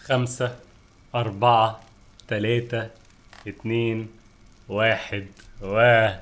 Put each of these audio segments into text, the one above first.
خمسة أربعة تلاتة اتنين واحد و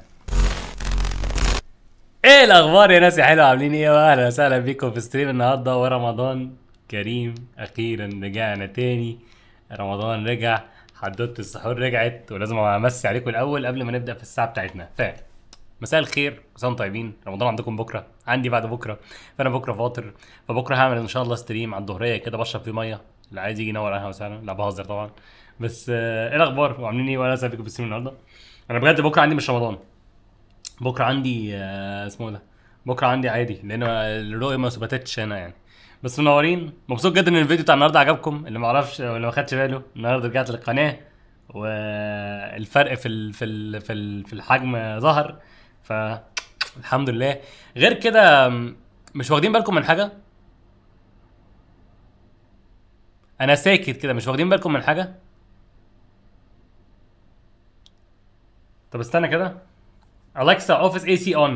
ايه الاخبار يا ناس يا حلوه عاملين ايه واهلا وسهلا بيكم في ستريم النهارده ورمضان كريم اخيرا رجعنا تاني رمضان رجع حدوته السحور رجعت ولازم امسي عليكم الاول قبل ما نبدا في الساعه بتاعتنا ف مساء الخير كل سنه وانتم طيبين رمضان عندكم بكره عندي بعد بكره فانا بكره فاطر فبكره هعمل ان شاء الله ستريم على الظهريه كده بشرب فيه ميه اللي عايز يجي ينور اهلا وسهلا لا بهزر طبعا بس آه، ايه الاخبار وعاملين ايه وانا سابقكم في الستريم النهارده انا بجد بكره عندي مش رمضان بكره عندي آه، اسمه إيه ده بكره عندي عادي لان الرؤيه ما ثبتتش هنا يعني بس منورين مبسوط جدا ان الفيديو بتاع النهارده عجبكم اللي ما اعرفش اللي ما خدش باله النهارده رجعت للقناه والفرق في ال في ال في ال في الحجم ظهر فالحمد لله غير كده م- مش واخدين بالكم من حاجه انا ساكت كده مش واخدين بالكم من حاجه طب استنى كده Alexa office AC on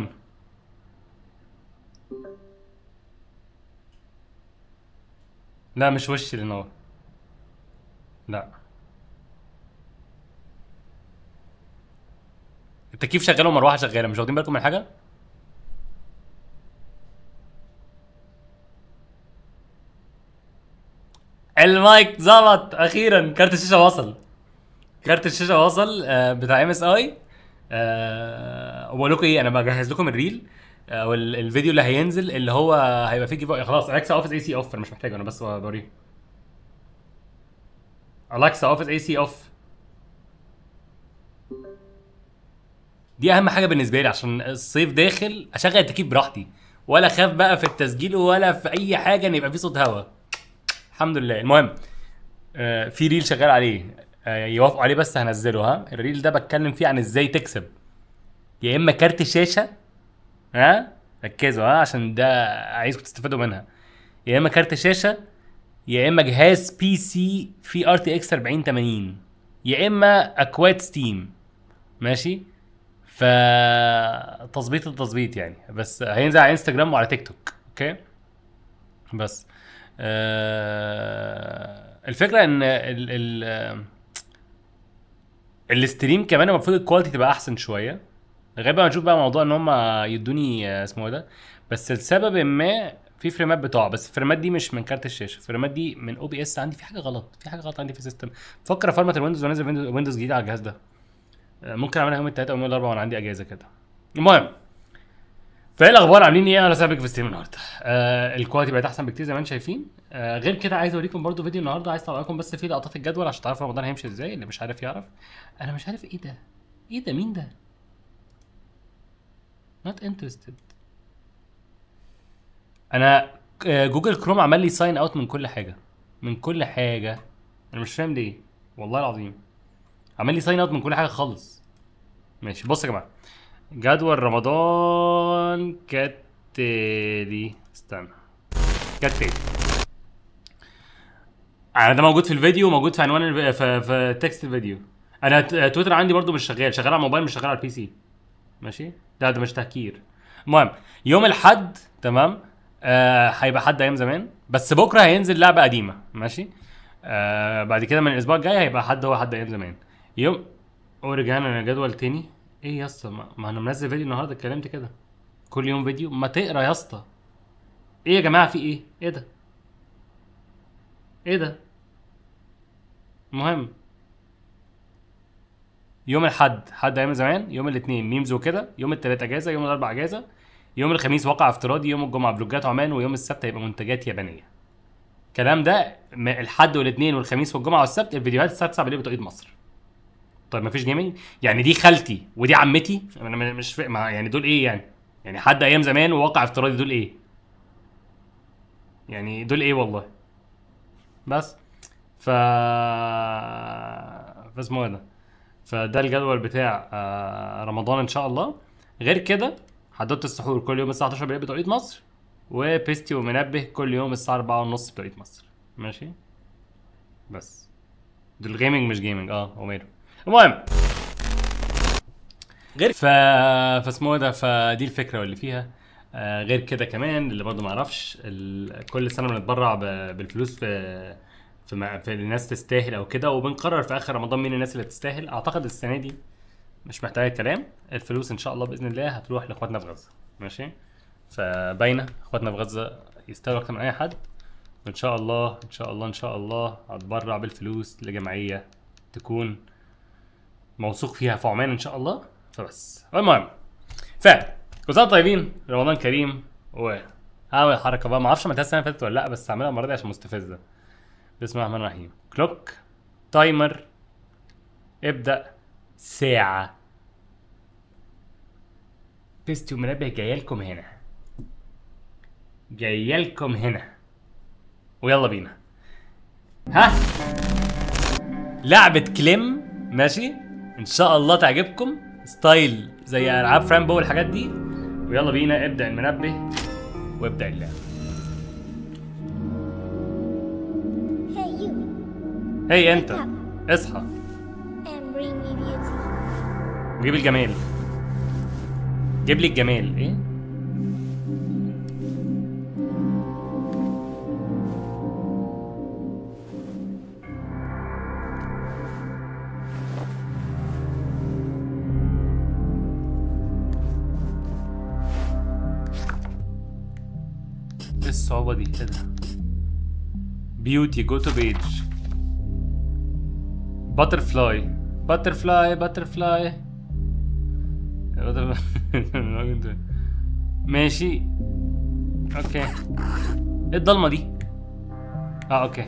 لا مش وشي اللي نور لا التكييف شغال والمروحه شغاله مش واخدين بالكم من حاجه المايك ظبط اخيرا كارت الشاشه وصل كارت الشاشه وصل آه، بتاع ام اس اي وبقول لكم ايه انا بجهز لكم الريل آه، وال- الفيديو اللي هينزل اللي هو هيبقى فيه جيف خلاص اليكسا اوفيس اي سي اوف انا مش محتاجه انا بس بوريه اليكسا اوفيس اي سي اوف دي اهم حاجه بالنسبه لي عشان الصيف داخل اشغل التكييف براحتي ولا اخاف بقى في التسجيل ولا في اي حاجه ان يبقى في صوت هوا الحمد لله المهم آه، في ريل شغال عليه آه، يوافقوا عليه بس هنزله ها الريل ده بتكلم فيه عن ازاي تكسب يا اما كارت شاشه ها ركزوا ها عشان ده عايزكم تستفادوا منها يا اما كارت شاشه يا اما جهاز بي سي في ار تي اكس 4080 يا اما اكواد ستيم ماشي ف تظبيط التظبيط يعني بس هينزل على انستجرام وعلى تيك توك اوكي بس آه الفكره ان ال ال آه، الاستريم كمان المفروض الكواليتي تبقى احسن شويه لغايه بقى ما نشوف بقى موضوع ان هم يدوني آه، اسمه إيه ده بس لسبب ما في فريمات بتقع بس الفريمات دي مش من كارت الشاشه الفريمات دي من او بي اس عندي في حاجه غلط في حاجه غلط عندي في السيستم بفكر افرمت الويندوز وانزل ويندوز ويندوز جديد على الجهاز ده آه، ممكن اعملها يوم التلاتة او يوم الاربعاء وانا عندي اجازه كده المهم فايه الاخبار عاملين ايه انا سابق في ستريم النهارده آه الكواليتي بقت احسن بكتير زي ما انتم شايفين آه غير كده عايز اوريكم برضو فيديو النهارده عايز اطلع لكم بس فيه لقطات الجدول عشان تعرفوا رمضان هيمشي ازاي اللي مش عارف يعرف انا مش عارف ايه ده ايه ده مين ده not interested انا آه، جوجل كروم عمل لي ساين اوت من كل حاجه من كل حاجه انا مش فاهم ليه والله العظيم عمل لي ساين اوت من كل حاجه خالص ماشي بص يا جماعه جدول رمضان كالتالي استنى كالتالي انا ده موجود في الفيديو وموجود في عنوان الف... في, في تكست الفيديو انا ت- تويتر عندي برضو مش شغال شغال على الموبايل مش شغال على البي سي ماشي لا ده مش تهكير المهم يوم الحد تمام آه هيبقى حد ايام زمان بس بكره هينزل لعبه قديمه ماشي آه بعد كده من الاسبوع الجاي هيبقى حد هو حد ايام زمان يوم ورجعنا لجدول تاني ايه يا اسطى ما, ما انا منزل فيديو النهارده اتكلمت كده كل يوم فيديو ما تقرا يا اسطى ايه يا جماعه في ايه ايه ده ايه ده المهم يوم الحد حد ايام زمان يوم الاثنين ميمز وكده يوم الثلاث اجازه يوم الاربع اجازه يوم الخميس واقع افتراضي يوم الجمعه بلوجات عمان ويوم السبت هيبقى منتجات يابانيه الكلام ده م- الحد والاثنين والخميس والجمعه والسبت الفيديوهات الساعه 9 بالليل بتوقيت مصر طيب مفيش جيمنج يعني دي خالتي ودي عمتي انا م- مش فاهم ما- يعني دول ايه يعني يعني حد ايام زمان وواقع افتراضي دول ايه يعني دول ايه والله بس ف فاسمه ايه ده فده الجدول بتاع آه، رمضان ان شاء الله غير كده حددت السحور كل يوم الساعه 11 بالليل بتوقيت مصر وبيستي ومنبه كل يوم الساعه 4 ونص بتوقيت مصر ماشي بس دول جيمنج مش جيمنج اه وماله المهم غير ف فاسمه إيه ده فدي الفكره واللي فيها آه غير كده كمان اللي برضه ما اعرفش ال... كل سنه بنتبرع ب... بالفلوس في في, ما في الناس تستاهل او كده وبنقرر في اخر رمضان مين الناس اللي تستاهل اعتقد السنه دي مش محتاجه كلام الفلوس ان شاء الله باذن الله هتروح لاخواتنا في غزه ماشي فباينه اخواتنا في غزه يستاهلوا اكتر من اي حد وان شاء الله ان شاء الله ان شاء الله هتبرع بالفلوس لجمعيه تكون موثوق فيها في عمان ان شاء الله فبس المهم ف كل سنه طيبين رمضان كريم و هعمل حركه بقى ما اعرفش عملتها السنه اللي فاتت ولا لا بس هعملها المره دي عشان مستفزه بسم الله الرحمن الرحيم كلوك تايمر ابدا ساعه بيستو منبه جايلكم هنا جايلكم هنا ويلا بينا ها لعبة كليم ماشي ان شاء الله تعجبكم ستايل زي العاب فرامبو والحاجات دي ويلا بينا ابدأ المنبه وابدأ اللعب Hey you, هي انت اصحى and bring me beauty. وجيب الجمال جيب لي الجمال ايه ايه الصعوبة دي ايه ده بيوتي جو تو بيج باترفلاي باترفلاي باترفلاي ماشي اوكي ايه الضلمه دي اه اوكي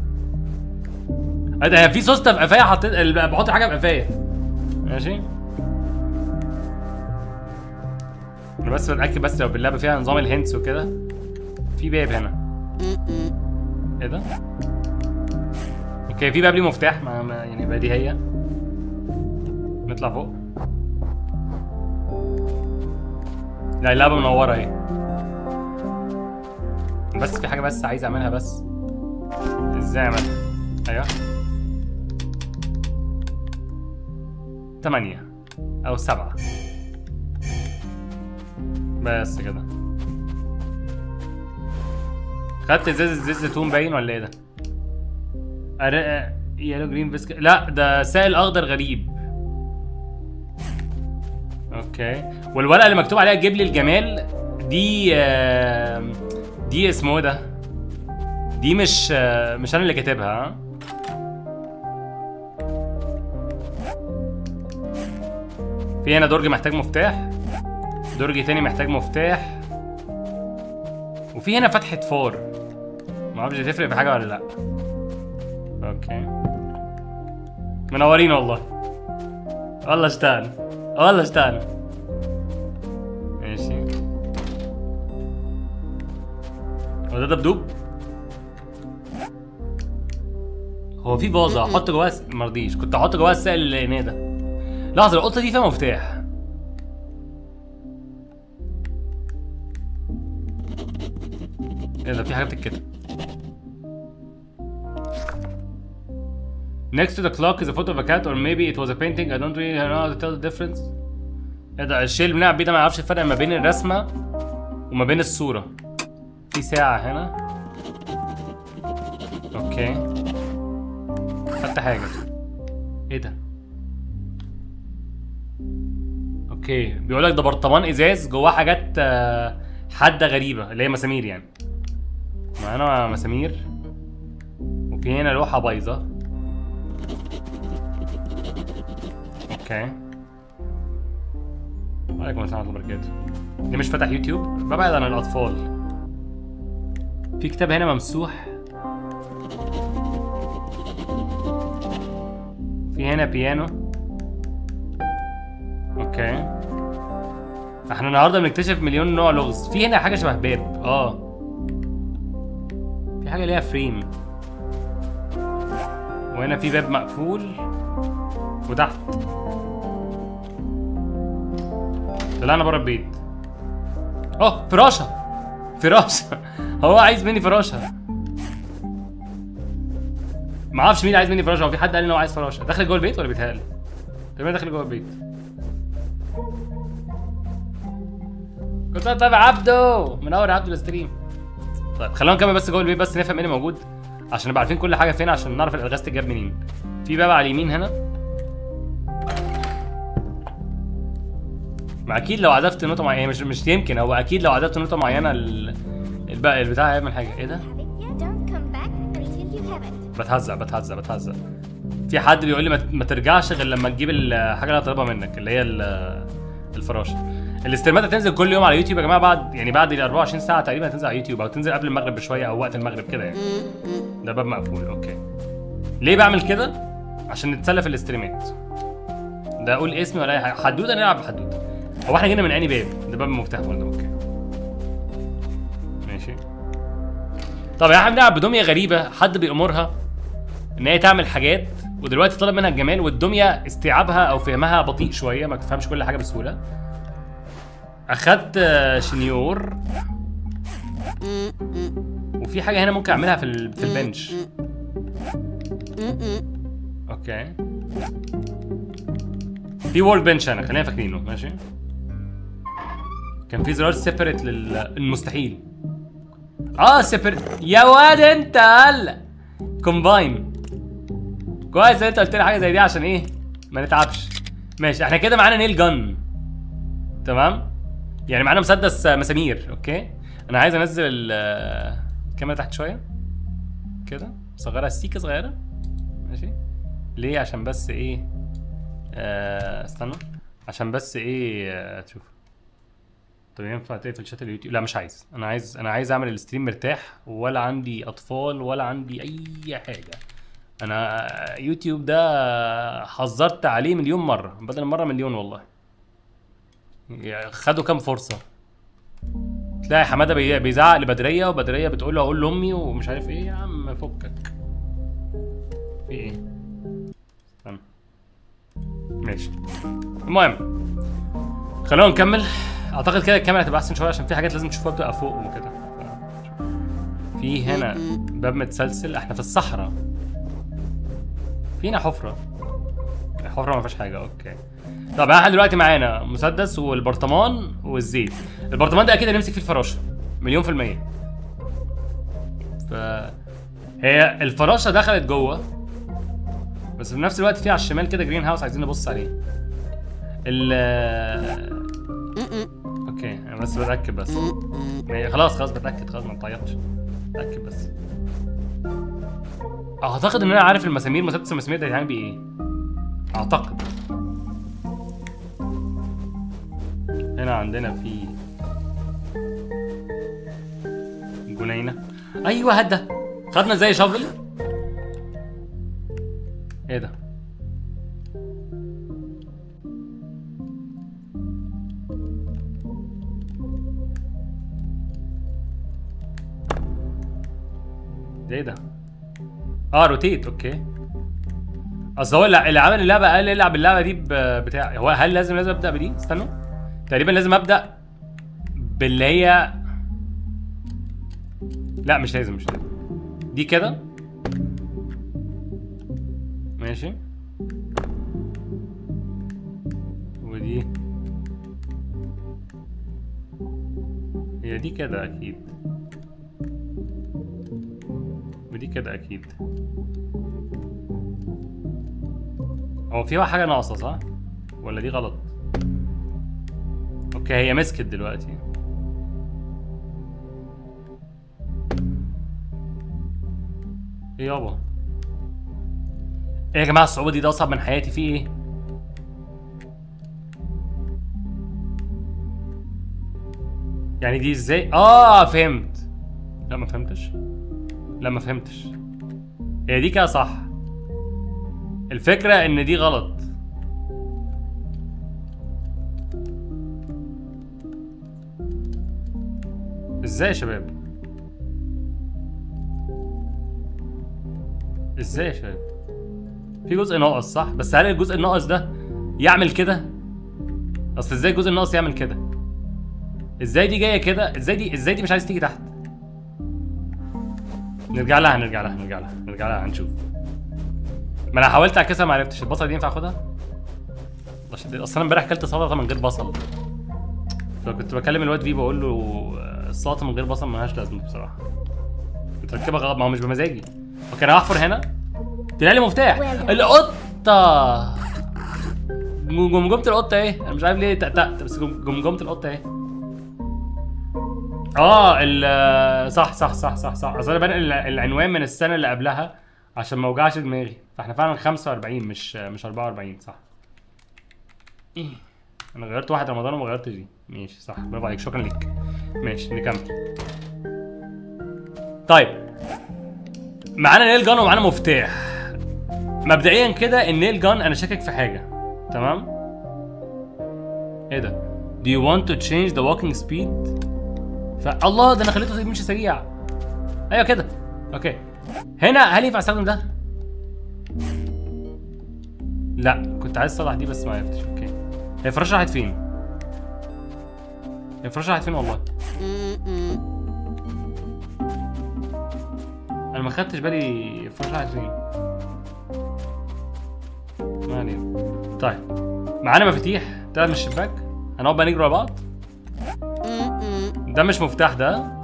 ايه ده في سوسته في قفايا حطيت ال- بحط حاجه في قفايا ماشي انا بس بتاكد بس لو باللعبه فيها نظام الهنتس وكده في باب هنا ايه ده اوكي في باب ليه مفتاح ما ما- يعني بديهيه نطلع فوق لا اللعبة منورة اهي بس في حاجة بس عايز اعملها بس ازاي اعملها ايوه تمانية او سبعة بس كده خدت ازاز زيت زيتون باين ولا ايه ده؟ أر... يالو جرين بسك لا ده سائل اخضر غريب اوكي والورقه اللي مكتوب عليها جيب لي الجمال دي آم، دي اسمه ايه ده دي مش آه، مش انا اللي كاتبها ها في هنا درج محتاج مفتاح درج تاني محتاج مفتاح وفي هنا فتحة فار معرفش دي تفرق في حاجة ولا لأ اوكي منورين والله والله اشتغل والله اشتغل ماشي هو ده دبدوب هو في فازة احط جواها س- مرضيش كنت احط جواها السائل اللي هنا ده لحظة القطة دي فيها مفتاح ايه ده في حاجة بتتكتب Next to the clock is a photo of a cat or maybe it was a painting I don't really know how to tell the difference ايه ده الشيء اللي بنلعب بيه ده ما يعرفش الفرق ما بين الرسمة وما بين الصورة في ساعة هنا اوكي خدت حاجة ايه ده اوكي بيقول لك ده برطمان ازاز جواه حاجات آه، حادة غريبة اللي هي مسامير يعني معانا مسامير وفي هنا لوحة بايظة اوكي وعليكم السلام ورحمة الله وبركاته دي مش فاتح يوتيوب ببعد عن الأطفال في كتاب هنا ممسوح في هنا بيانو اوكي احنا النهارده بنكتشف مليون نوع لغز في هنا حاجه شبه باب اه في حاجه ليها فريم وهنا في باب مقفول وتحت طلعنا بره البيت اه فراشه فراشه هو عايز مني فراشه ما اعرفش مين اللي عايز مني فراشه هو في حد قال لي ان هو عايز فراشه داخل جوه البيت ولا بيتهيألي تقريبا داخل جوه البيت كنت طيب يا عبدو منور يا عبدو الاستريم طيب خلونا نكمل بس جوه البيت بس نفهم ايه اللي موجود عشان نبقى عارفين كل حاجه فين عشان نعرف الالغاز تتجاب منين في باب على اليمين هنا ما اكيد لو عزفت نوتة معينة مش مش يمكن هو اكيد لو عزفت نوتة معينة ال... البقى البتاع هيعمل حاجة ايه ده؟ Have it yet? Don't come back until you have it. بتهزق بتهزق بتهزق في حد بيقول لي ما ت- ما ترجعش غير لما تجيب الحاجة اللي هطلبها منك اللي هي ال- الفراشة الاستريمات هتنزل كل يوم على يوتيوب يا جماعة بعد يعني بعد ال 24 ساعة تقريبا هتنزل على يوتيوب او تنزل قبل المغرب بشوية او وقت المغرب كده يعني ده باب مقفول اوكي ليه بعمل كده؟ عشان نتسلى في الاستريمات ده اقول اسمي ولا اي حاجة حدوتة نلعب بحدوتة هو احنا جينا من انهي باب؟ ده باب مفتاح برضه اوكي ماشي طب احنا بنلعب بدميه غريبه حد بيأمرها ان هي تعمل حاجات ودلوقتي طلب منها الجمال والدميه استيعابها او فهمها بطيء شويه ما تفهمش كل حاجه بسهوله اخدت آه، شنيور وفي حاجه هنا ممكن اعملها في ال... في البنش اوكي في وورك بنش هنا خلينا فاكرينه ماشي كان في زرار سيبريت للمستحيل اه سيبريت يا واد انت هلا كومباين كويس ان انت قلت لي حاجه زي دي عشان ايه ما نتعبش ماشي احنا كده معانا نيل جن تمام يعني معانا مسدس آه، مسامير اوكي انا عايز انزل ال- الكاميرا تحت شويه كده صغيرها سيكه صغيره ماشي ليه عشان بس ايه آه استنى عشان بس ايه آه تشوف طب ينفع تقفل شات اليوتيوب لا مش عايز انا عايز انا عايز اعمل الستريم مرتاح ولا عندي اطفال ولا عندي اي حاجه انا يوتيوب ده حذرت عليه مليون مره بدل مره مليون والله يعني خدوا كام فرصه تلاقي حماده بي- بيزعق لبدريه وبدريه بتقول له اقول لامي ومش عارف ايه يا عم فكك في ايه استنى ماشي المهم خلونا نكمل اعتقد كده الكاميرا هتبقى احسن شويه عشان في حاجات لازم تشوفها بتبقى فوق وكده ف- في هنا باب متسلسل احنا في الصحراء فينا حفره الحفره ما فيهاش حاجه اوكي طب احنا دلوقتي معانا مسدس والبرطمان والزيت البرطمان ده اكيد هنمسك فيه الفراشه مليون في الميه ف هي الفراشه دخلت جوه بس في نفس الوقت في على الشمال كده جرين هاوس عايزين نبص عليه ال اوكي انا بس بتاكد بس يعني خلاص خلاص بتاكد خلاص ما تعيطش بتاكد بس اعتقد ان انا عارف المسامير مسدس المسامير ده هيتعمل بيه ايه اعتقد هنا عندنا في جنينة ايوه هات ده خدنا زي شافل ايه ده ده ايه ده اه روتيت اوكي اصل هو اللي اللي عمل اللعبه قال لي العب اللعبه دي ب- بتاع هو هل لازم لازم ابدا بدي استنوا تقريبا لازم ابدا باللي هي لا مش لازم مش لازم دي كده ماشي ودي هي دي كده اكيد ودي كده اكيد هو في حاجه ناقصه صح ولا دي غلط اوكي هي مسكت دلوقتي ايه يابا ايه يا جماعه الصعوبه دي ده اصعب من حياتي في ايه يعني دي ازاي اه فهمت لا ما فهمتش لا ما فهمتش هي دي كده صح الفكرة ان دي غلط ازاي يا شباب ازاي يا شباب في جزء ناقص صح بس هل الجزء الناقص ده يعمل كده اصل ازاي الجزء الناقص يعمل كده ازاي دي جايه كده ازاي دي ازاي دي مش عايز تيجي تحت نرجع لها نرجع لها نرجع لها نرجع لها هنشوف ما انا حاولت اعكسها ما عرفتش البصله دي ينفع اخدها اصل انا امبارح اكلت سلطه من غير بصل فكنت بكلم الواد في بقول له آه، السلطه من غير بصل ملهاش لازمه بصراحه متركبه غلط ما هو مش بمزاجي اوكي انا هحفر هنا طلع لي مفتاح Well done. القطه جم- جمجمه القطه ايه انا مش عارف ليه تقطقت بس جم- جمجمه القطه ايه اه ال صح صح صح صح صح اصل انا بنقل العنوان من السنه اللي قبلها عشان ما اوجعش دماغي فاحنا فعلا 45 مش مش 44 صح إيه. انا غيرت واحد رمضان وما غيرتش دي ماشي صح برافو عليك شكرا ليك ماشي نكمل طيب معانا نيل جان ومعانا مفتاح مبدئيا كده النيل جان انا شاكك في حاجه تمام ايه ده Do you want to change the walking speed فالله ده انا خليته يمشي سريع ايوه كده اوكي هنا هل ينفع استخدم ده لا كنت عايز اصلح دي بس ما عرفتش اوكي هي الفراشه راحت فين هي الفراشه راحت فين والله انا ما خدتش بالي الفراشه راحت فين ما علينا طيب معانا مفاتيح طلعت من الشباك هنقعد بقى نجري ورا بعض ده مش مفتاح ده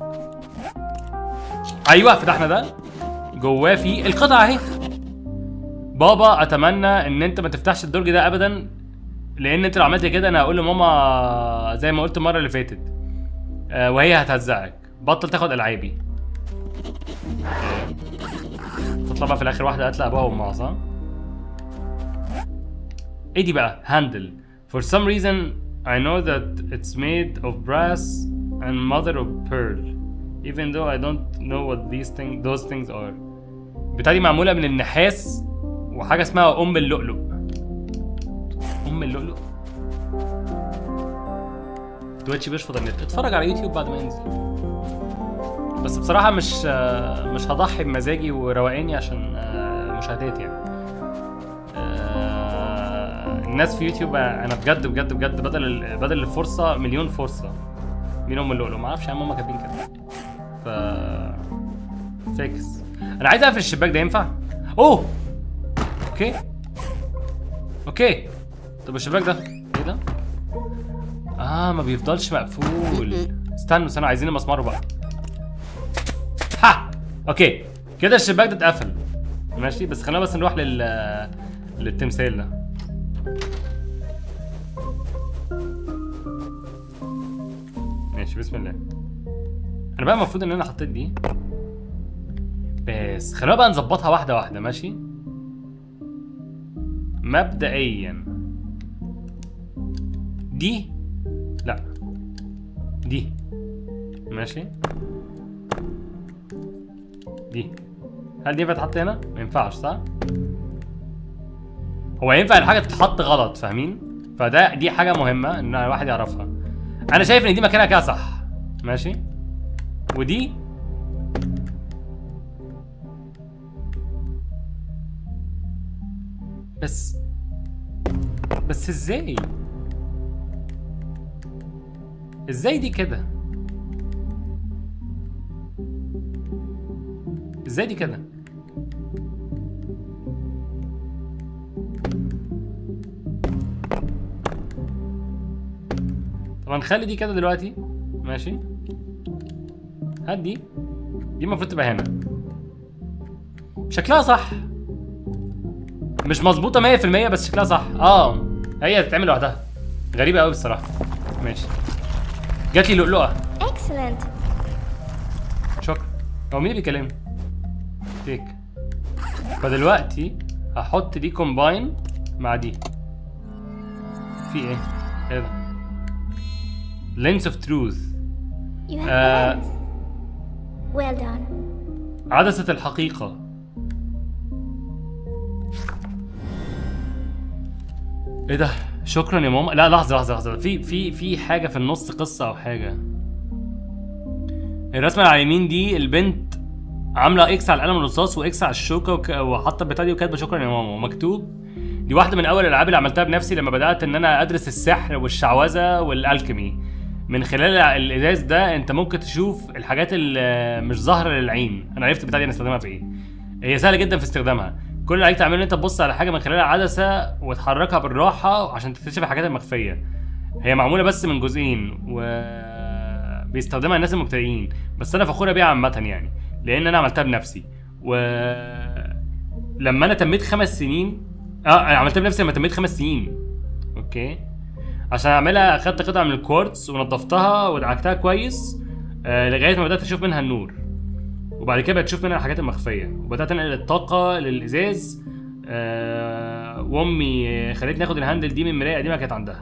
ايوه فتحنا ده جواه في القطعه اهي بابا اتمنى ان انت ما تفتحش الدرج ده ابدا لان انت لو عملت كده انا هقول لماما زي ما قلت المره اللي فاتت آه وهي هتهزقك بطل تاخد العابي تطلع بقى في الاخر واحده قاتله ابوها وامها صح؟ ايه دي بقى؟ هاندل For some reason I know that it's made of brass and mother of pearl even though I don't know what these things those things are بتاعتي دي معمولة من النحاس وحاجة اسمها أم اللؤلؤ أم اللؤلؤ تويتش بيشفط النت اتفرج على يوتيوب بعد ما ينزل بس بصراحة مش آه، مش هضحي بمزاجي وروقاني عشان آه، مشاهدات يعني آه، الناس في يوتيوب آه، انا بجد بجد بجد بدل ال- بدل الفرصة مليون فرصة مين ام اللؤلؤ ما اعرفش يا عم هم كاتبين كده ف فيكس انا عايز اقفل الشباك ده ينفع اوه اوكي اوكي طب الشباك ده ايه ده اه ما بيفضلش مقفول استنوا استنوا عايزين المسمار بقى ها اوكي كده الشباك ده اتقفل ماشي بس خلينا بس نروح لل للتمثال ده ماشي بسم الله انا بقى المفروض ان انا حطيت دي بس خلينا بقى نظبطها واحده واحده ماشي مبدئيا دي لا دي ماشي دي هل دي ينفع تتحط هنا؟ ما ينفعش صح؟ هو ينفع الحاجة تتحط غلط فاهمين؟ فده دي حاجة مهمة ان الواحد يعرفها. أنا شايف إن دي مكانها كده صح. ماشي؟ ودي بس بس ازاي؟ ازاي دي كده؟ ازاي دي كده؟ طب هنخلي دي كده دلوقتي ماشي هات دي دي المفروض تبقى هنا شكلها صح مش مظبوطة 100% بس شكلها صح اه هي تتعمل لوحدها غريبة قوي بصراحة ماشي جات لي لؤلؤة Excellent. شكرا هو مين اللي بيكلمني؟ تيك فدلوقتي هحط دي كومباين مع دي في ايه؟ ايه ده؟ لينس اوف تروث You have Uh, balance. Well done. عدسة الحقيقة ايه ده؟ شكرا يا ماما لا لحظة لحظة لحظة في في في حاجة في النص قصة أو حاجة الرسمة اللي على اليمين دي البنت عاملة اكس على القلم الرصاص واكس على الشوكة وك... وحاطة البتاع دي وكاتبة شكرا يا ماما ومكتوب دي واحدة من أول الألعاب اللي عملتها بنفسي لما بدأت إن أنا أدرس السحر والشعوذة والألكيمي من خلال الإزاز ده أنت ممكن تشوف الحاجات اللي مش ظاهرة للعين أنا عرفت البتاع دي أنا استخدمها في إيه هي سهلة جدا في استخدامها كل اللي عليك تعمله ان انت تبص على حاجه من خلال العدسه وتحركها بالراحه عشان تكتشف الحاجات المخفيه هي معموله بس من جزئين و بيستخدمها الناس المبتدئين بس انا فخوره بيها عامه يعني لان انا عملتها بنفسي و لما انا تميت خمس سنين اه انا عملتها بنفسي لما تميت خمس سنين اوكي عشان اعملها اخدت قطعه من الكوارتز ونضفتها ودعكتها كويس آه لغايه ما بدات اشوف منها النور وبعد كده بقيت اشوف منها الحاجات المخفيه وبدات انقل الطاقه للازاز آه وامي خلتني اخد الهاندل دي من مرايه قديمه كانت عندها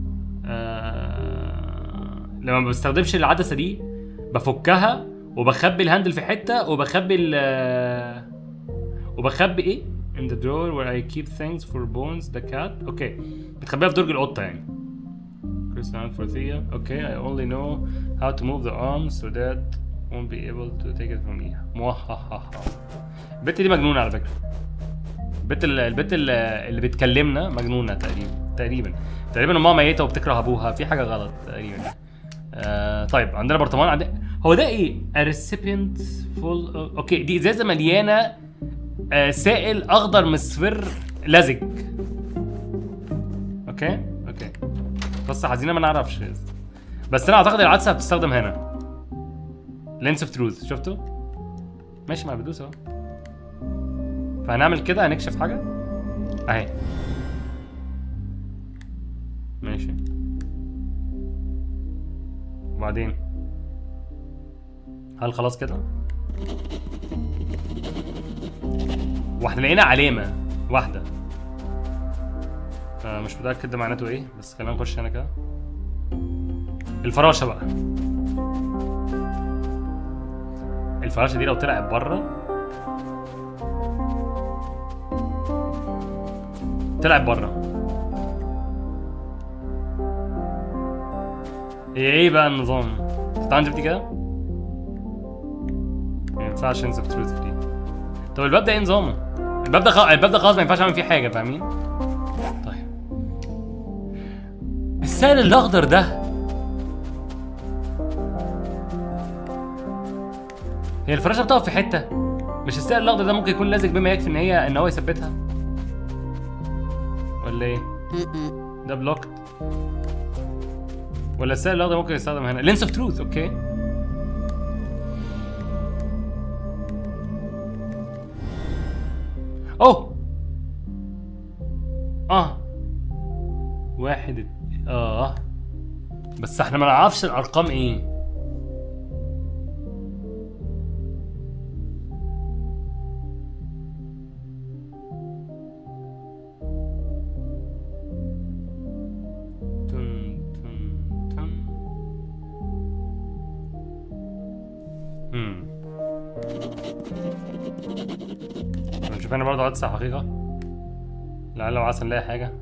آه لما ما بستخدمش العدسه دي بفكها وبخبي الهاندل في حته وبخبي ال آه، وبخبي ايه in the drawer where I keep things for bones the cat اوكي بتخبيها في درج القطه يعني Christian for Thea okay I only know how to move the arms so that won't be able to take it from me موهههه البت دي مجنونه على فكره البت ال- البت ال- اللي بتكلمنا مجنونه تقريبا تقريبا تقريبا امها ميته وبتكره ابوها في حاجه غلط تقريبا آه طيب عندنا برطمان عندنا هو ده ايه؟ A recipient full اوكي دي ازازه مليانه آه سائل اخضر مصفر لزج اوكي اوكي قصه حزينه ما نعرفش بس انا اعتقد العدسه بتستخدم هنا لينس اوف تروث شفتوا؟ ماشي مع بدوس اهو فهنعمل كده هنكشف حاجه اهي ماشي وبعدين هل خلاص كده واحنا لقينا علامة واحدة آه مش متأكد ده معناته ايه بس خلينا نخش هنا كده الفراشة بقى الفراشة دي لو طلعت بره طلعت بره هي ايه بقى النظام؟ تعال نشوف دي كده ما ينفعش ننزل تروث دي طب الباب ده ايه نظامه؟ الباب ده خ... الباب ده خلاص ما ينفعش اعمل فيه حاجه فاهمين؟ طيب السائل الاخضر ده هي الفراشه بتقف في حته مش السائل الاخضر ده ممكن يكون لازق بما يكفي ان هي ان هو يثبتها ولا ايه؟ ده بلوكت ولا السائل الاخضر ممكن يستخدم هنا لينس اوف تروث اوكي اوه اه واحد ات- اه بس احنا ما نعرفش الارقام ايه تن تن تن امم نشوف هنا برضه عدسة حقيقة لعل وعسى نلاقي حاجة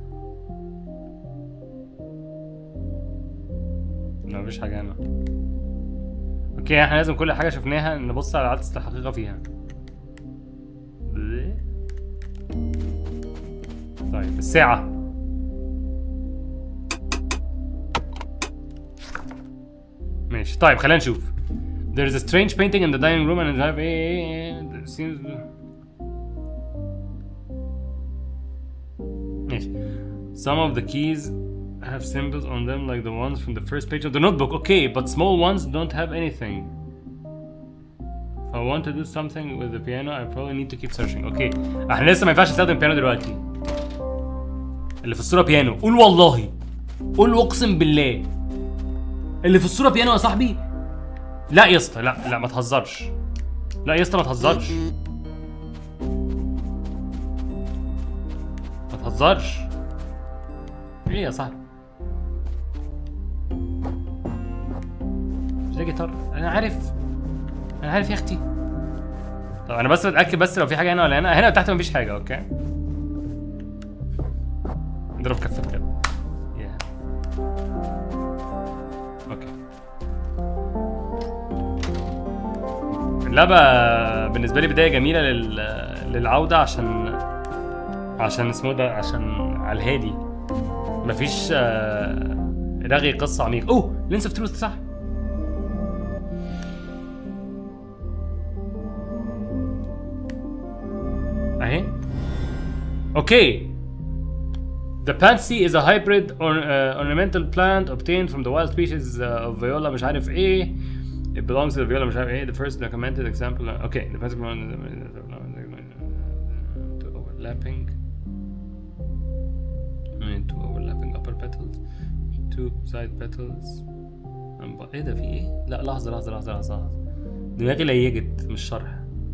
لا مفيش حاجة هنا اوكي احنا لازم كل حاجة شفناها نبص على عدسة الحقيقة فيها طيب الساعة ماشي طيب خلينا نشوف There is a strange painting in the dining room and have ايه there seems ماشي Some of the keys have symbols on them like the ones from the first page of the notebook. Okay, but small ones don't have anything. If I want to do something with the piano, I probably need to keep searching. Okay, احنا لسه ما ينفعش نستخدم بيانو دلوقتي. اللي في الصورة بيانو، قول والله. قول اقسم بالله. اللي في الصورة بيانو يا صاحبي؟ لا يا اسطى، لا لا ما تهزرش. لا يا اسطى ما تهزرش. ما تهزرش. ايه يا صاحبي؟ مش ده جيتار انا عارف انا عارف يا اختي طب انا بس بتاكد بس لو في حاجه هنا ولا هنا هنا تحت مفيش حاجه اوكي نضرب كفه كده yeah. اوكي اللعبة بالنسبة لي بداية جميلة لل... للعودة عشان عشان اسمه ده عشان على الهادي مفيش آه، رغي قصة عميقة اوه لينس اوف تروث صح اهي اوكي The pansy is a hybrid or, uh, ornamental plant obtained from the wild species uh, of viola مش عارف ايه It belongs to the viola مش عارف ايه the first documented example okay the first to overlapping two overlapping upper petals two side petals أم- ايه ده في ايه؟ لا لحظة لحظة لحظة لحظة لحظة. دماغي ليجت مش شرح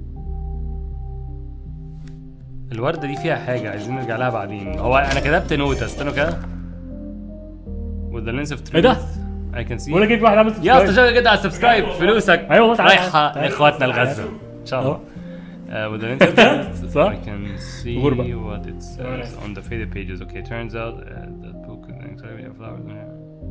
الوردة دي فيها حاجة عايزين نرجع لها بعدين هو انا كتبت نوتة استنوا كده with the lens of truth إيه ده؟ I can see بقول لك ايه في واحد عامل يا سبسكرايب. اسطى شغل كده على السبسكرايب فلوسك أيوة والله، تعالى، رايحة تعالى. لاخواتنا الغزة ان شاء الله أهو. Uh, with the lens of truth, صح؟ I can see غربة. what it says on the faded pages. Okay, turns out uh, that book contains a flower.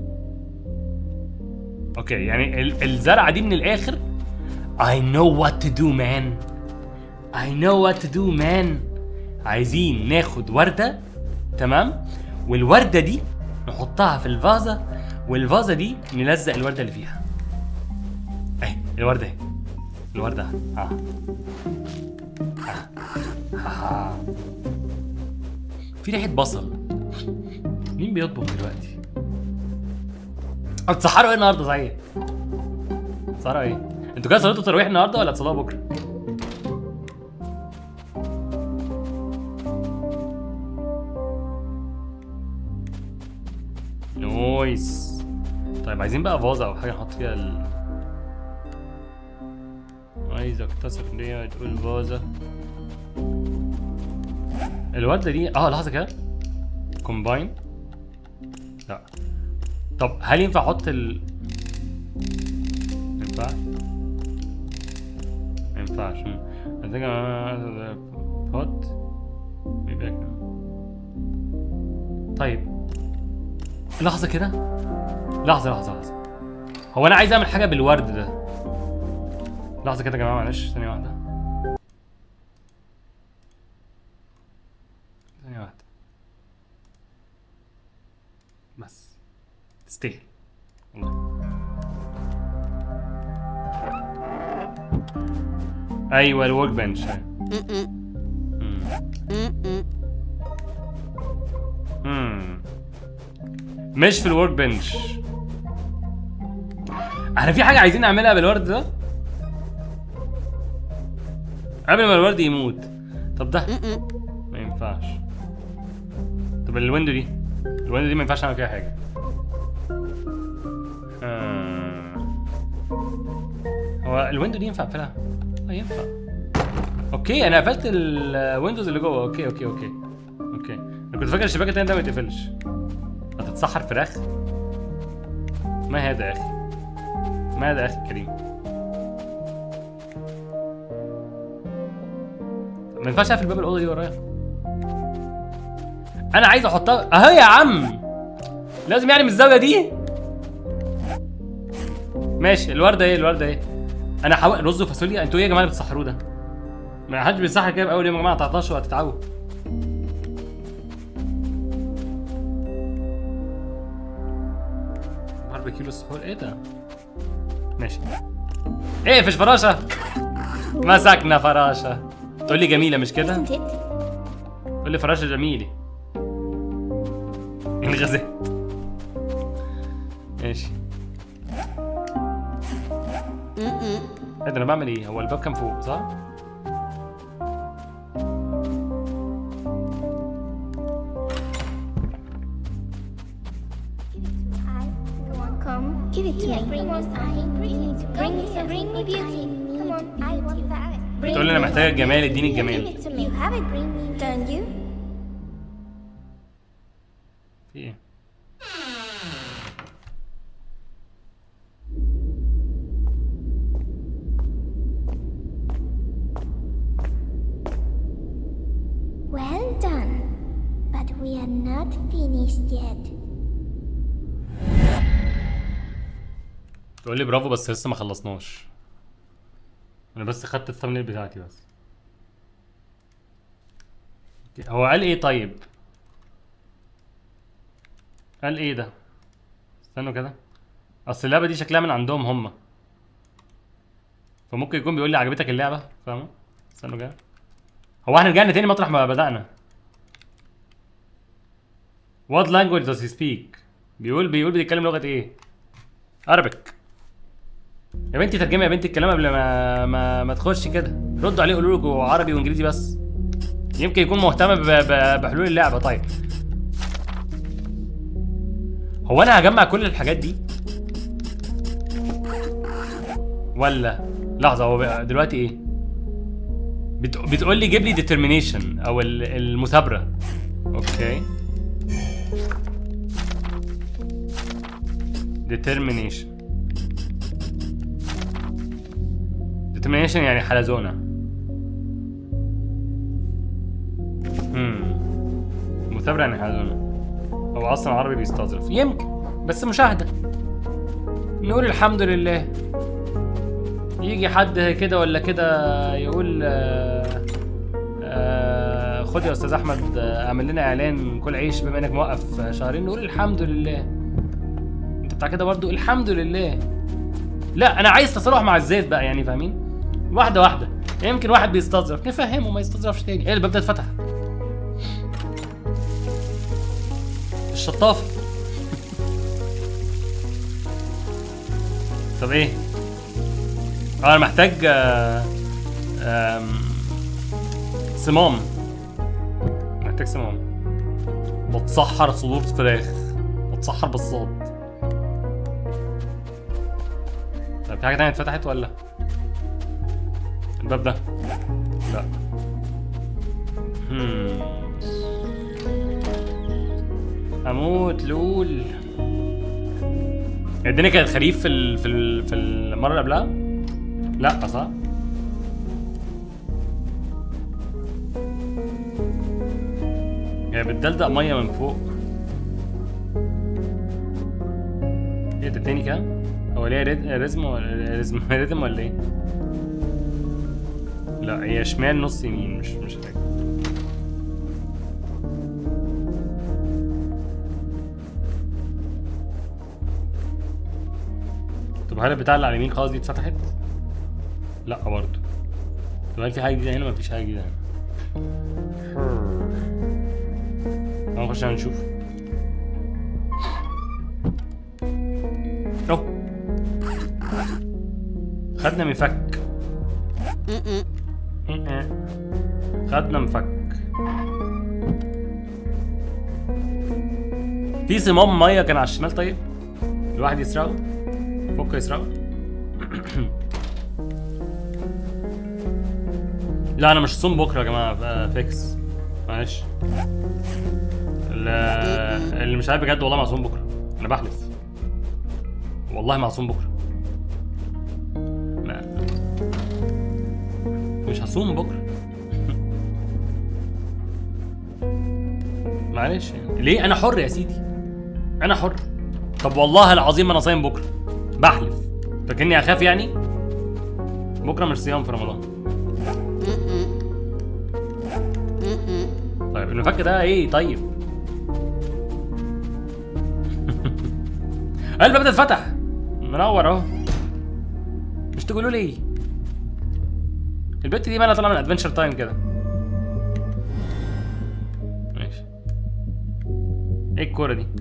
اوكي يعني ال- الزرعه دي من الاخر I know what to do man I know what to do man عايزين ناخد ورده تمام والورده دي نحطها في الفازه والفازه دي نلزق الورده اللي فيها اهي الورده اهي الورده اه آه. آه. في ريحه بصل مين بيطبخ دلوقتي هتسحروا ايه النهارده صحيح؟ سهرة ايه؟ انتوا كده صليتوا التراويح النهارده ولا هتصلوها بكره؟ نويس طيب عايزين بقى فازة او حاجة نحط فيها ال عايز اكتسب ان هي تقول فازة الوردة دي اه لحظة كده كومباين لا طب هل ينفع احط ال ينفع؟ ما ينفعش I think I'm pot maybe I can طيب لحظة كده لحظة لحظة لحظة هو أنا عايز أعمل حاجة بالورد ده لحظة كده يا جماعة معلش ثانية واحدة ثانية واحدة بس تستاهل والله ايوه الورك بنش مش في الورك بنش احنا في حاجه عايزين نعملها بالورد ده قبل ما الورد يموت طب ده ما ينفعش طب الويندو دي الويندو دي ما ينفعش اعمل فيها حاجه آه. هو الويندو دي ينفع اقفلها؟ اه ينفع اوكي انا قفلت الويندوز اللي جوه اوكي اوكي اوكي اوكي انا كنت فاكر الشباك التاني ده ما يتقفلش هتتسحر فراخ ما هذا يا اخي ما هذا يا اخي الكريم ما ينفعش اقفل باب الاوضه دي ورايا انا عايز احطها اهو يا عم لازم يعني من الزاويه دي ماشي الورده ايه الورده ايه انا حاول رز وفاصوليا انتوا ايه يا جماعه اللي بتسحروه ده ما حدش بيسحر كده باول يوم يا جماعه 19 وهتتعود باربيكيو السحور ايه ده ماشي ايه فيش فراشه مسكنا فراشه تقول لي جميله مش كده Isn't it? تقول لي فراشه جميله الغزال ماشي ايه ده انا بعمل ايه هو الباب كان فوق صح I go on, come. Give it to me. Bring me some. Bring me some. Bring me some. Bring me beauty. Come on, I want that. Bring تقول لي انا me محتاجه some. الجمال اديني Give الجمال it to me. You have it. Bring me. Don't you? في ايه Well done. But we are not finished yet. تقول لي برافو بس لسه ما خلصناش انا بس خدت الثمنيل بتاعتي بس أوكي، هو قال ايه طيب قال ايه ده استنوا كده اصل اللعبه دي شكلها من عندهم هم فممكن يكون بيقول لي عجبتك اللعبه فاهمه استنوا كده هو احنا رجعنا تاني مطرح ما بدأنا What language does he speak؟ بيقول بيقول بيتكلم لغة ايه؟ Arabic يا بنتي ترجمي يا بنتي الكلام قبل ما ما, ما تخش كده ردوا عليه قولوا له عربي وانجليزي بس يمكن يكون مهتم ب... ب... بحلول اللعبه طيب هو انا هجمع كل الحاجات دي ولا لحظه هو بقى دلوقتي ايه بت... بتقول لي جيب لي ديترمينيشن او ال- المثابره اوكي determination determination يعني حلزونة امم مثابرة يعني حلزونة هو أصلا عربي بيستظرف يمكن بس مشاهدة نقول الحمد لله يجي حد كده ولا كده يقول آه، آه، خد يا استاذ احمد آه، اعمل لنا اعلان كل عيش بما انك موقف آه، شهرين نقول الحمد لله انت بتاع كده برضو الحمد لله لا انا عايز تصالح مع الزيت بقى يعني فاهمين واحده واحده يمكن واحد بيستظرف نفهمه ما يستظرفش تاني ايه الباب ده اتفتح الشطافه طب ايه اه انا محتاج آه، آم، صمام محتاج صمام بتسحر صدور فراخ بتسحر بالصوت طيب في حاجة تانية اتفتحت ولا؟ الباب ده لا هم. اموت لول الدنيا كانت خريف في ال... في ال... في المرة اللي قبلها؟ لا صح؟ هي بتدلدق مية من فوق ايه ده تاني كام؟ هو ليه ريد- ريزم ولا ريزم ريزم ولا ايه؟ لا هي شمال نص يمين مش مش حاجة طب هل البتاع اللي على اليمين خلاص دي اتفتحت؟ لا برضه طب هل في حاجة جديدة هنا؟ مفيش حاجة جديدة هنا تعالوا نخش هنشوف اوه خدنا مفك خدنا مفك في صمام ميه كان على الشمال طيب الواحد يسرقه فك يسرقه لا انا مش صوم بكره يا جماعه بقى فيكس معلش ال- اللي مش عارف بجد والله معصوم بكره انا بحلف والله معصوم بكره ما مش هصوم بكره معلش يعني ليه انا حر يا سيدي انا حر طب والله العظيم انا صايم بكره بحلف فاكرني اخاف يعني بكره مش صيام في رمضان طيب المفك ده ايه طيب آه، الباب ده اتفتح منور اهو مش تقولوا لي البت دي بقى طالعه من ادفنشر تايم كده ماشي ايه الكوره دي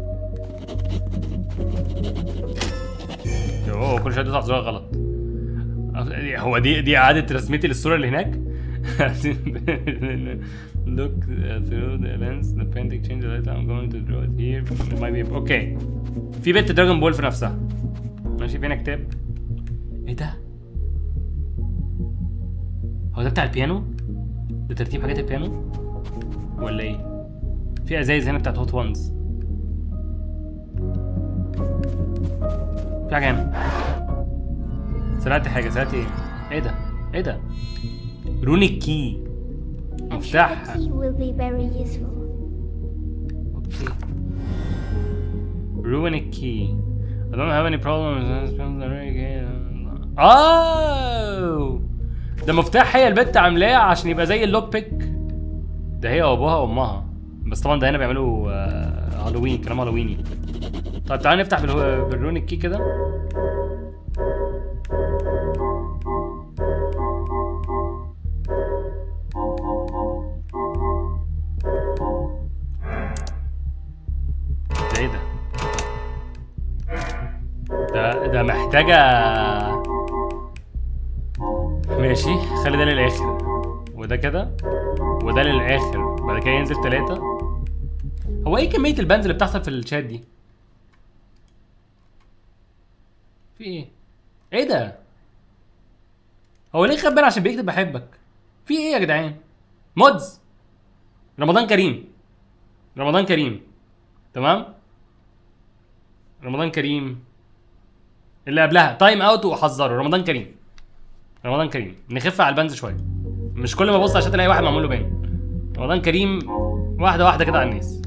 اوه كل شويه تطلع زرار غلط هو دي دي اعاده رسمتي للصوره اللي هناك look through the lens the painting change the light I'm going to draw it here it might be اوكي في بنت دراجون بول في نفسها ماشي فينا كتاب ايه ده هو ده بتاع البيانو ده ترتيب حاجات البيانو ولا ايه في ازايز هنا بتاعت هوت وانز في حاجه هنا سرقت حاجه سرقت ايه ايه ده ايه ده رونيك كي I'm sure مفتاح the key will be very useful. اوكي رونيك كي I don't have any problem with اوه ده مفتاح هي البت عاملاه عشان يبقى زي اللوك بيك ده هي وابوها وامها بس طبعا ده هنا بيعملوا آه، هالوين كلام هالويني طيب تعالى نفتح بالهو- بالرونيك كي كده ده ايه ده؟ ده ده محتاجة ماشي خلي ده للاخر وده كده وده للاخر بعد كده ينزل ثلاثة هو ايه كمية البنز اللي بتحصل في الشات دي؟ في ايه؟ ايه ده؟ هو ليه خبان عشان بيكتب بحبك؟ في ايه يا جدعان؟ مودز رمضان كريم رمضان كريم تمام؟ رمضان كريم اللي قبلها تايم اوت وحذره رمضان كريم رمضان كريم نخف على البنز شويه مش كل ما ابص عشان تلاقي واحد معمول له بان رمضان كريم واحده واحده كده على الناس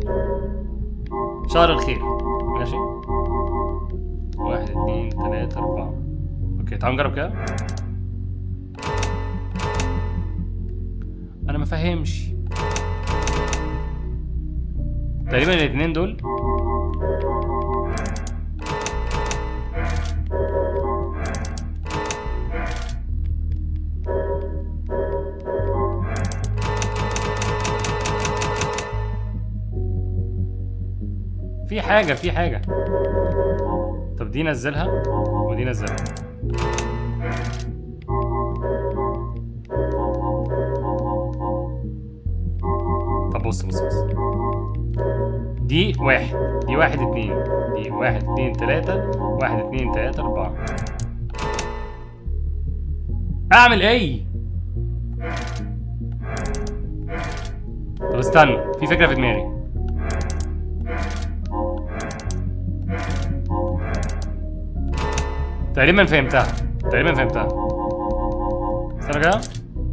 شهر الخير ماشي واحد اتنين تلاتة أربعة اوكي تعالوا نجرب كده أنا ما فاهمش تقريبا الاتنين دول في حاجة في حاجة طب دي نزلها ودي نزلها طب بص بص بص دي واحد دي واحد اتنين دي واحد اتنين تلاتة واحد اتنين تلاتة أربعة أعمل إيه؟ طب استنى في فكرة في دماغي تقريبا فهمتها تقريبا فهمتها استنى كده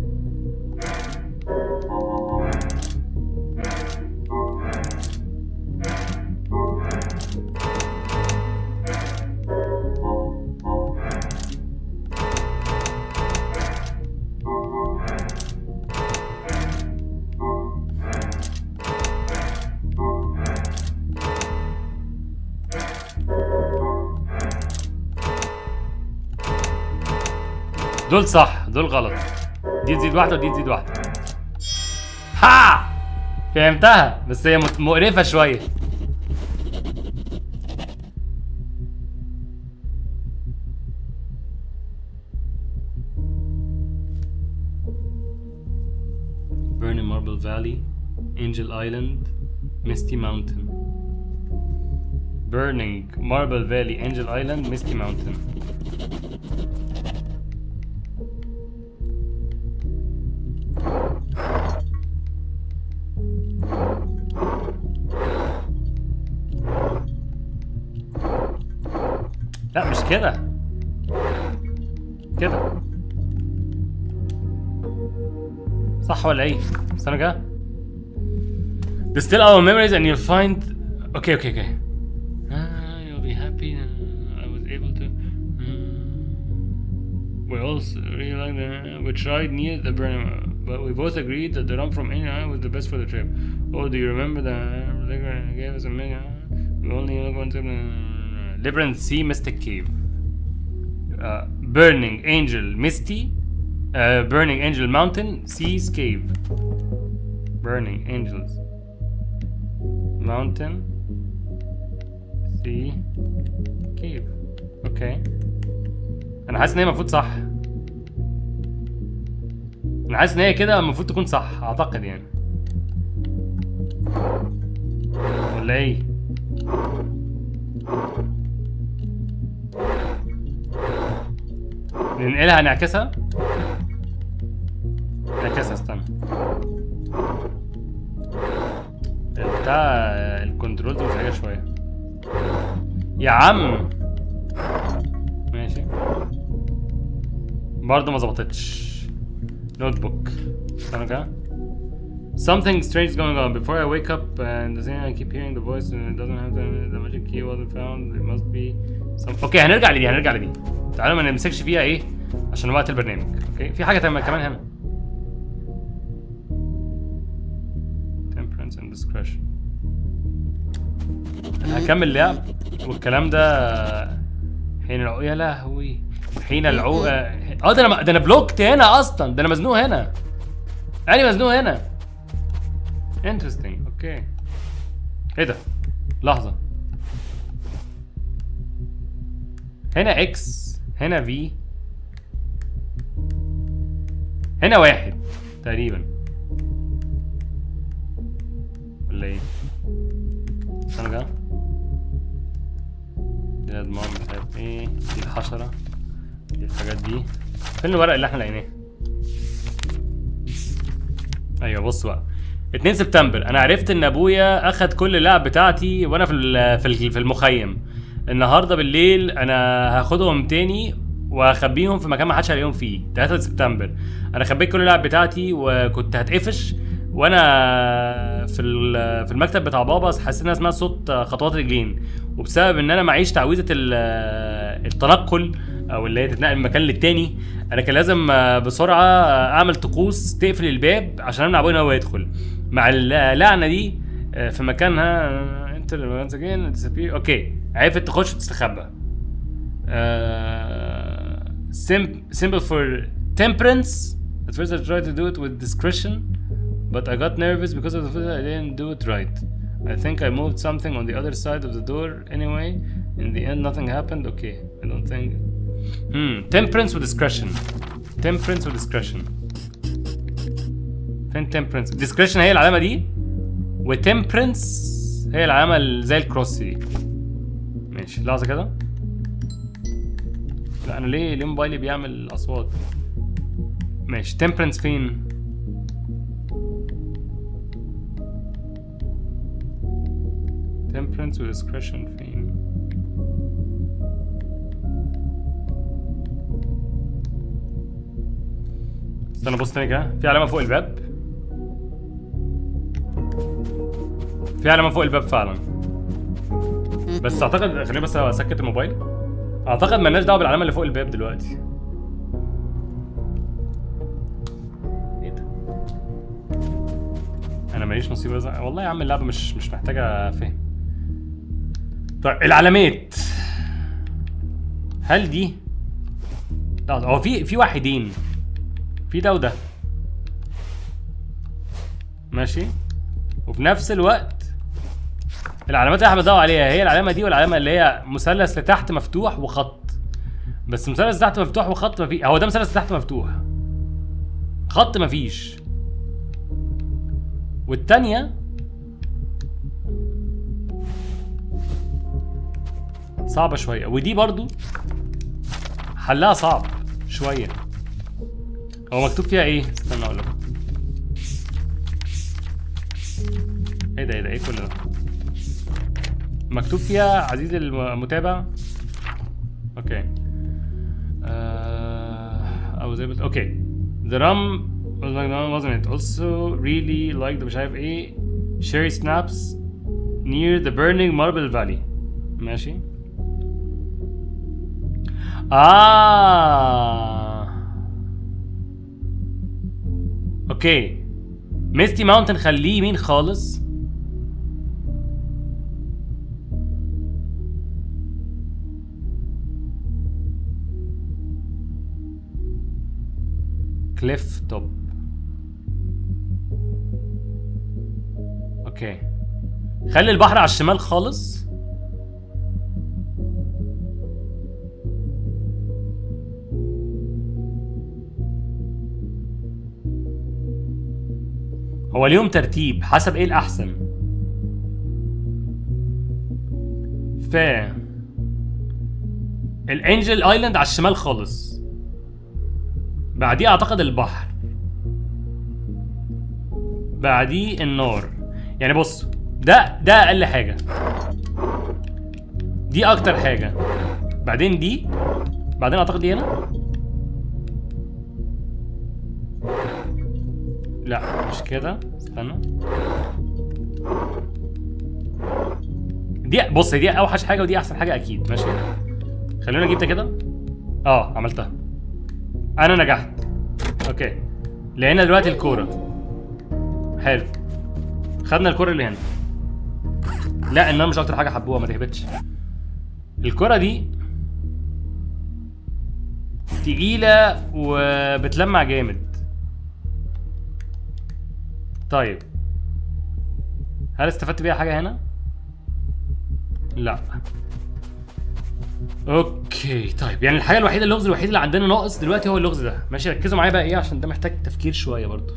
دول صح دول غلط دي تزيد واحدة ودي تزيد واحدة ها فهمتها بس هي مت- مقرفة شوية Burning Marble Valley Angel Island Misty Mountain Burning Marble Valley Angel Island Misty Mountain لا مش كده كده صح ولا ايه؟ استنى كده Distill our memories and you'll find Okay okay okay Ah, you'll be happy uh, I was able to uh, We also realized that we tried near the burning but we both agreed that the run from India was the best for the trip. Oh, do you remember the liquor gave us a million? We only went to the Labyrinth Sea Mystic Cave. Uh, Burning Angel Misty. Uh, Burning Angel Mountain Seas Cave. Burning Angels. Mountain Sea Cave. اوكي انا حاسس ان هي المفروض صح انا حاسس ان هي كده المفروض تكون صح اعتقد يعني ولا ايه ننقلها نعكسها نعكسها استنى بتاع الكنترول دي مزعجة شوية يا عم ماشي برضه ما ظبطتش نوت بوك استنى كده Something strange is going on. Before I wake up and the thing I keep hearing the voice and it doesn't have the, the magic key wasn't found. It must be some. اوكي هنرجع لدي هنرجع لدي. تعالوا ما نمسكش فيها ايه عشان وقت البرنامج. اوكي في حاجة تم- كمان هنا. Temperance and discretion. هكمل لعب والكلام ده حين العو يا لهوي حين العو اه ده انا ده انا بلوكت هنا اصلا ده انا مزنوق هنا انا مزنوق هنا انترستنج اوكي ايه ده لحظه هنا اكس هنا في هنا واحد تقريبا ولا ايه استنى كده دي اضمون مش عارف ايه دي الحشرة دي الحاجات دي فين الورق اللي احنا لقيناه ايوه بص بقى 2 سبتمبر انا عرفت ان ابويا اخد كل اللعب بتاعتي وانا في ال- في ال- في المخيم النهارده بالليل انا هاخدهم تاني وهخبيهم في مكان ما حدش هيلاقيهم فيه 3 سبتمبر انا خبيت كل اللعب بتاعتي وكنت هتقفش وانا في ال- في المكتب بتاع بابا حسيت ان انا سمعت صوت خطوات رجلين وبسبب ان انا معيش تعويذه ال- التنقل او اللي هي تتنقل من مكان للتاني انا كان لازم آه، بسرعه آه، اعمل طقوس تقفل الباب عشان امنع ابويا ان هو يدخل مع اللعنه دي آه، في مكانها آه، انت once again disappear اوكي عرفت تخش وتستخبى آه، sim- simple for temperance at first I tried to do it with discretion but I got nervous because of the fact that I didn't do it right I think I moved something on the other side of the door anyway in the end nothing happened okay I don't think hmm temperance with discretion temperance with discretion فين temperance discretion هي العلامة دي وtemperance هي العلامة اللي زي الكروس دي ماشي لحظة كده لا انا ليه ليه موبايلي بيعمل اصوات ماشي temperance فين temperance with discretion فين استنى بص تاني كده في علامة فوق الباب في علامة فوق الباب فعلا بس اعتقد خليني بس اسكت الموبايل اعتقد مالناش دعوة بالعلامة اللي فوق الباب دلوقتي ايه ده انا ماليش نصيب رزق والله يا عم اللعبة مش مش محتاجة فهم طيب العلامات هل دي لا هو في في واحدين في ده وده ماشي وفي نفس الوقت العلامات اللي احنا بندور عليها هي العلامه دي والعلامه اللي هي مثلث لتحت مفتوح وخط بس مثلث تحت مفتوح وخط مفيش هو ده مثلث تحت مفتوح خط مفيش والتانية صعبة شوية ودي برضو حلها صعب شوية هو مكتوب فيها ايه؟ استنى اقول لكم ايه ده ايه ده ايه كل ده؟ مكتوب فيها عزيزي المتابع اوكي uh, I was able to... okay the rum was like no wasn't it also really liked مش عارف ايه cherry snaps near the burning marble valley ماشي آه اوكي ميستي ماونتن خليه يمين خالص كليف توب اوكي خلي البحر على الشمال خالص هو ليهم ترتيب حسب ايه الاحسن ف الانجل ايلاند على الشمال خالص بعديه اعتقد البحر بعديه النار يعني بص ده ده اقل حاجه دي اكتر حاجه بعدين دي بعدين اعتقد دي هنا لا مش كده استنى دي بص دي اوحش حاجه ودي احسن حاجه اكيد ماشي خلينا اجيب ده كده اه عملتها انا نجحت اوكي لقينا دلوقتي الكوره حلو خدنا الكوره اللي هنا لا انها مش اكتر حاجه حبوها ما تهبطش الكوره دي تقيله وبتلمع جامد طيب هل استفدت بيها حاجه هنا لا اوكي طيب يعني الحاجه الوحيده اللغز الوحيد اللي عندنا ناقص دلوقتي هو اللغز ده ماشي ركزوا معايا بقى ايه عشان ده محتاج تفكير شويه برضو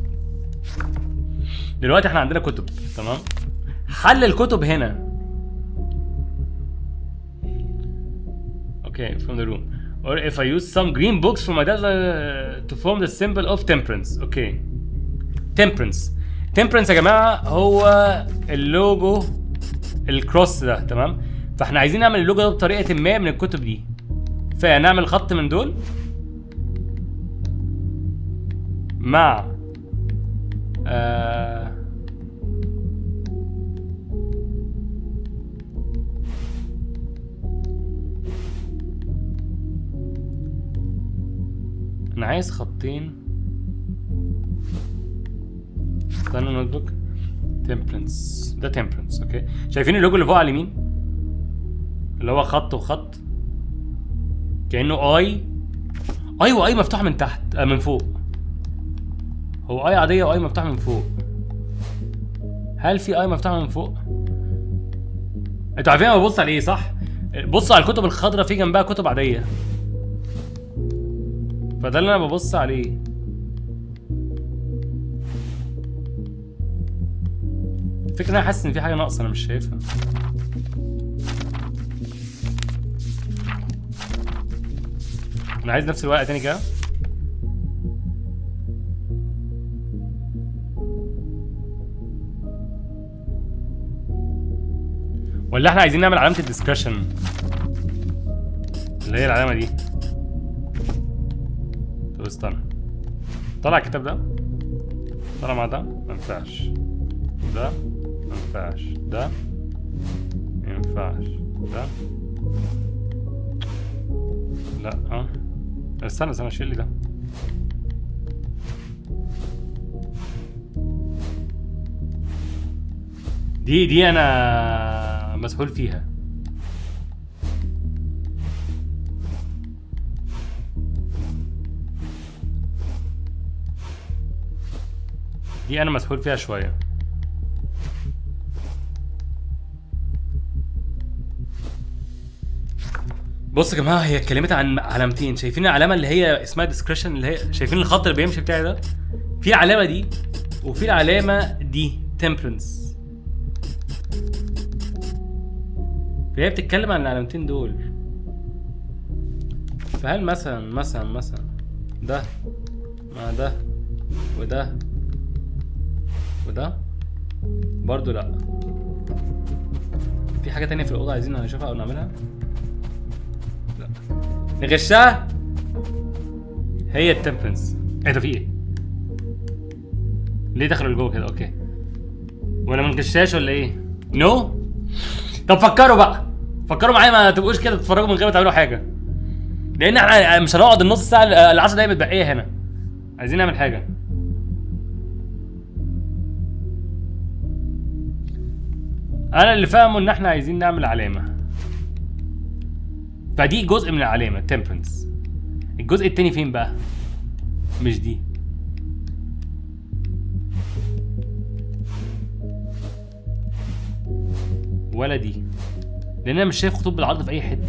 دلوقتي احنا عندنا كتب تمام حل الكتب هنا Okay, from the room. Or if I use some green books from my dad uh, to form the symbol of temperance. Okay. Temperance. Temperance يا جماعة هو اللوجو الكروس ده تمام؟ فاحنا عايزين نعمل اللوجو ده بطريقة ما من الكتب دي. فنعمل خط من دول مع آه انا عايز خطين استنى نوت بوك تمبرنس ده تمبرنس اوكي شايفين اللوجو اللي فوق على اليمين اللي هو خط وخط كانه اي اي واي مفتوحه من تحت آه من فوق هو اي عاديه واي مفتوحه من فوق هل في اي مفتوحه من فوق انتوا عارفين انا ببص على ايه صح بصوا على الكتب الخضراء في جنبها كتب عاديه فده اللي انا ببص عليه الفكرة ان انا حاسس ان في حاجة ناقصة انا مش شايفها انا عايز نفس الورقة تاني كده ولا احنا عايزين نعمل علامة الديسكشن اللي هي العلامة دي طب استنى طلع الكتاب ده طلع مع ده ما ينفعش ده ما ينفعش ده ما ينفعش ده لا اه استنى استنى شيل لي ده دي دي انا مسحول فيها دي انا مسحول فيها شويه بص يا جماعه هي اتكلمت عن علامتين شايفين العلامه اللي هي اسمها ديسكريشن اللي هي شايفين الخط اللي بيمشي بتاعي ده في علامه دي وفي العلامه دي تمبرنس فهي بتتكلم عن العلامتين دول فهل مثلا مثلا مثلا ده مع ده وده وده برضو لا في حاجة تانية في الأوضة عايزين نشوفها أو نعملها لا نغشها هي التمبرنس ايه ده في ايه؟ ليه دخلوا لجوه كده اوكي ولا ما نغشهاش ولا ايه؟ نو no? طب فكروا بقى فكروا معايا ما تبقوش كده تتفرجوا من غير ما تعملوا حاجة لأن احنا مش هنقعد النص ساعة العشر دقايق متبقية هنا عايزين نعمل حاجة انا اللي فاهمه ان احنا عايزين نعمل علامه فدي جزء من العلامه تمبرنس الجزء التاني فين بقى مش دي ولا دي لان انا مش شايف خطوط بالعرض في اي حته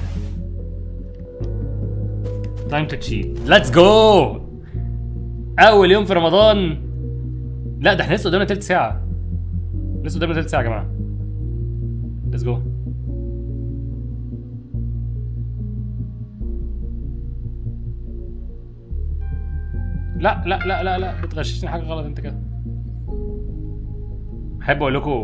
تايم تو تشيت ليتس جو اول يوم في رمضان لا ده احنا لسه قدامنا تلت ساعه لسه قدامنا تلت ساعه يا جماعه ليتس جو لا لا لا لا لا بتغششني حاجه غلط انت كده احب اقول لكم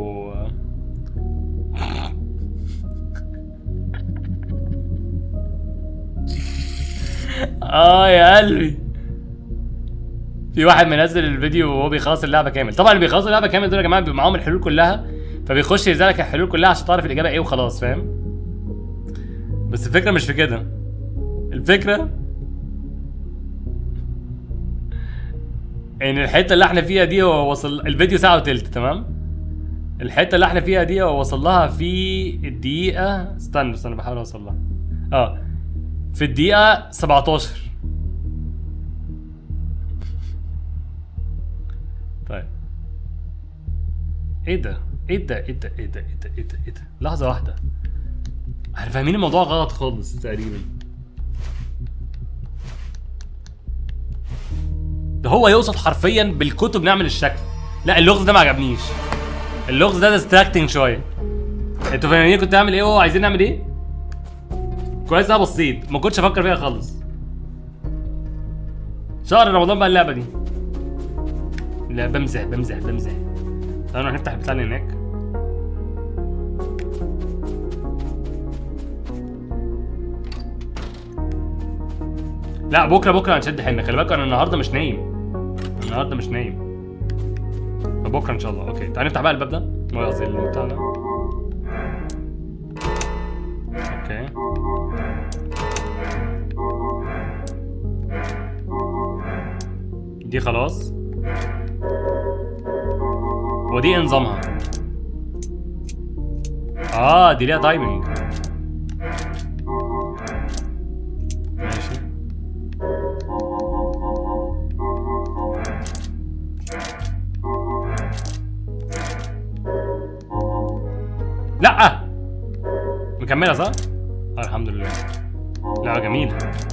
اه يا قلبي في واحد منزل الفيديو وهو بيخلص اللعبه كامل طبعا اللي بيخلص اللعبه كامل دول يا جماعه بيبقى معاهم الحلول كلها فبيخش يزالك الحلول كلها عشان تعرف الاجابه ايه وخلاص فاهم بس الفكره مش في كده الفكره ان الحته اللي احنا فيها دي هو وصل الفيديو ساعه وتلت تمام الحته اللي احنا فيها دي هو وصل لها في الدقيقه استنى استنى بحاول اوصل لها اه في الدقيقه 17 طيب ايه ده ايه ده ايه ده ايه ده ايه ده ايه ده ايه ده لحظه واحده احنا فاهمين الموضوع غلط خالص تقريبا ده هو يقصد حرفيا بالكتب نعمل الشكل لا اللغز ده ما عجبنيش اللغز ده ديستراكتنج شويه انتوا فاهمين كنت اعمل ايه وهو عايزين نعمل ايه كويس إن انا بصيت ما كنتش افكر فيها خالص شهر رمضان بقى اللعبه دي لا بمزح بمزح بمزح تعالوا نروح نفتح البتاع اللي هناك لا بكره بكره هنشد حيلنا خلي بالك انا النهارده مش نايم النهارده مش نايم بكره ان شاء الله اوكي تعال نفتح بقى الباب ده ما قصدي البتاع ده اوكي دي خلاص ودي إيه نظامها اه دي ليها تايمنج ماشي لا مكمله صح؟ آه الحمد لله لا جميل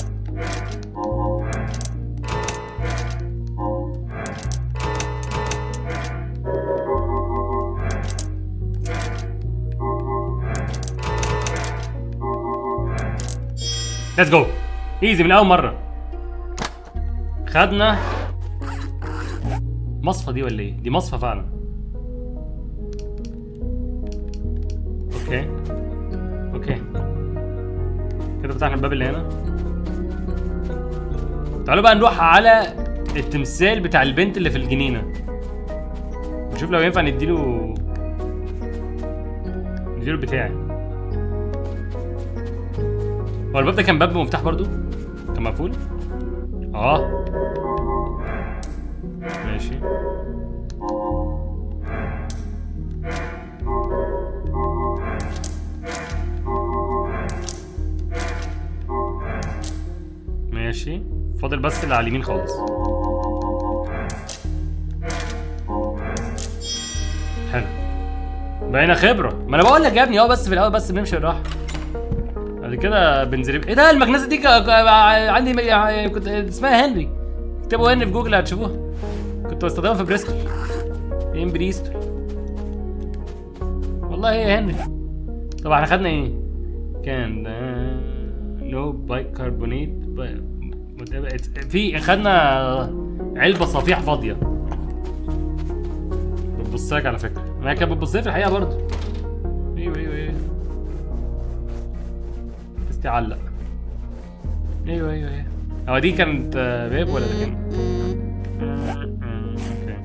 ليتس جو ايزي من اول مره خدنا مصفى دي ولا ايه دي مصفى فعلا اوكي اوكي كده فتحنا الباب اللي هنا تعالوا بقى نروح على التمثال بتاع البنت اللي في الجنينه نشوف لو ينفع نديله نديله البتاع هو الباب ده كان باب مفتاح برضو كان مقفول اه ماشي ماشي فاضل بس اللي على اليمين خالص حلو بقينا خبرة ما انا بقول لك يا ابني اه بس في الاول بس بنمشي بالراحة بعد كده بنزل ايه ده المكنسة دي ك- ك- عندي م- يعني كنت اسمها هنري اكتبوا هنري في جوجل هتشوفوها كنت بستخدمها في بريستول فين بريستول والله هي هنري طب احنا خدنا ايه؟ كان ده نو بايكربونات في خدنا علبة صفيح فاضية بتبص لك على فكرة ما هي كانت بتبص لي في الحقيقة برضه ايوه ايوه ايوه بس تعلق ايوه ايوه ايوه هو دي كانت آه، باب ولا ده كان؟ اوكي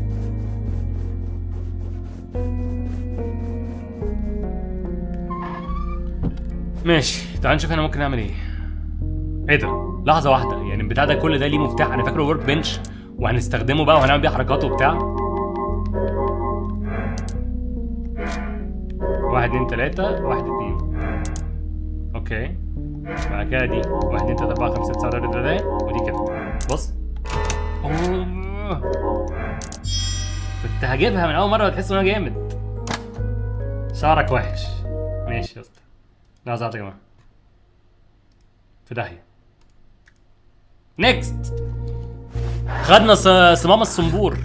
ماشي تعال نشوف هنا ممكن نعمل ايه ايه ده لحظه واحده يعني البتاع ده كل ده ليه مفتاح انا فاكره ورك بنش وهنستخدمه بقى وهنعمل بيه حركات وبتاع واحد اتنين تلاتة واحد اتنين اوكي بعد كده دي واحد اتنين تلاتة اربعة خمسة ستة سبعة تمانية تلاتة ودي كده بص أوه. كنت هجيبها من اول مرة وتحس ان انا جامد شعرك وحش ماشي يا اسطى لحظة واحدة يا جماعة في داهية نيكست خدنا ص- صمام الصنبور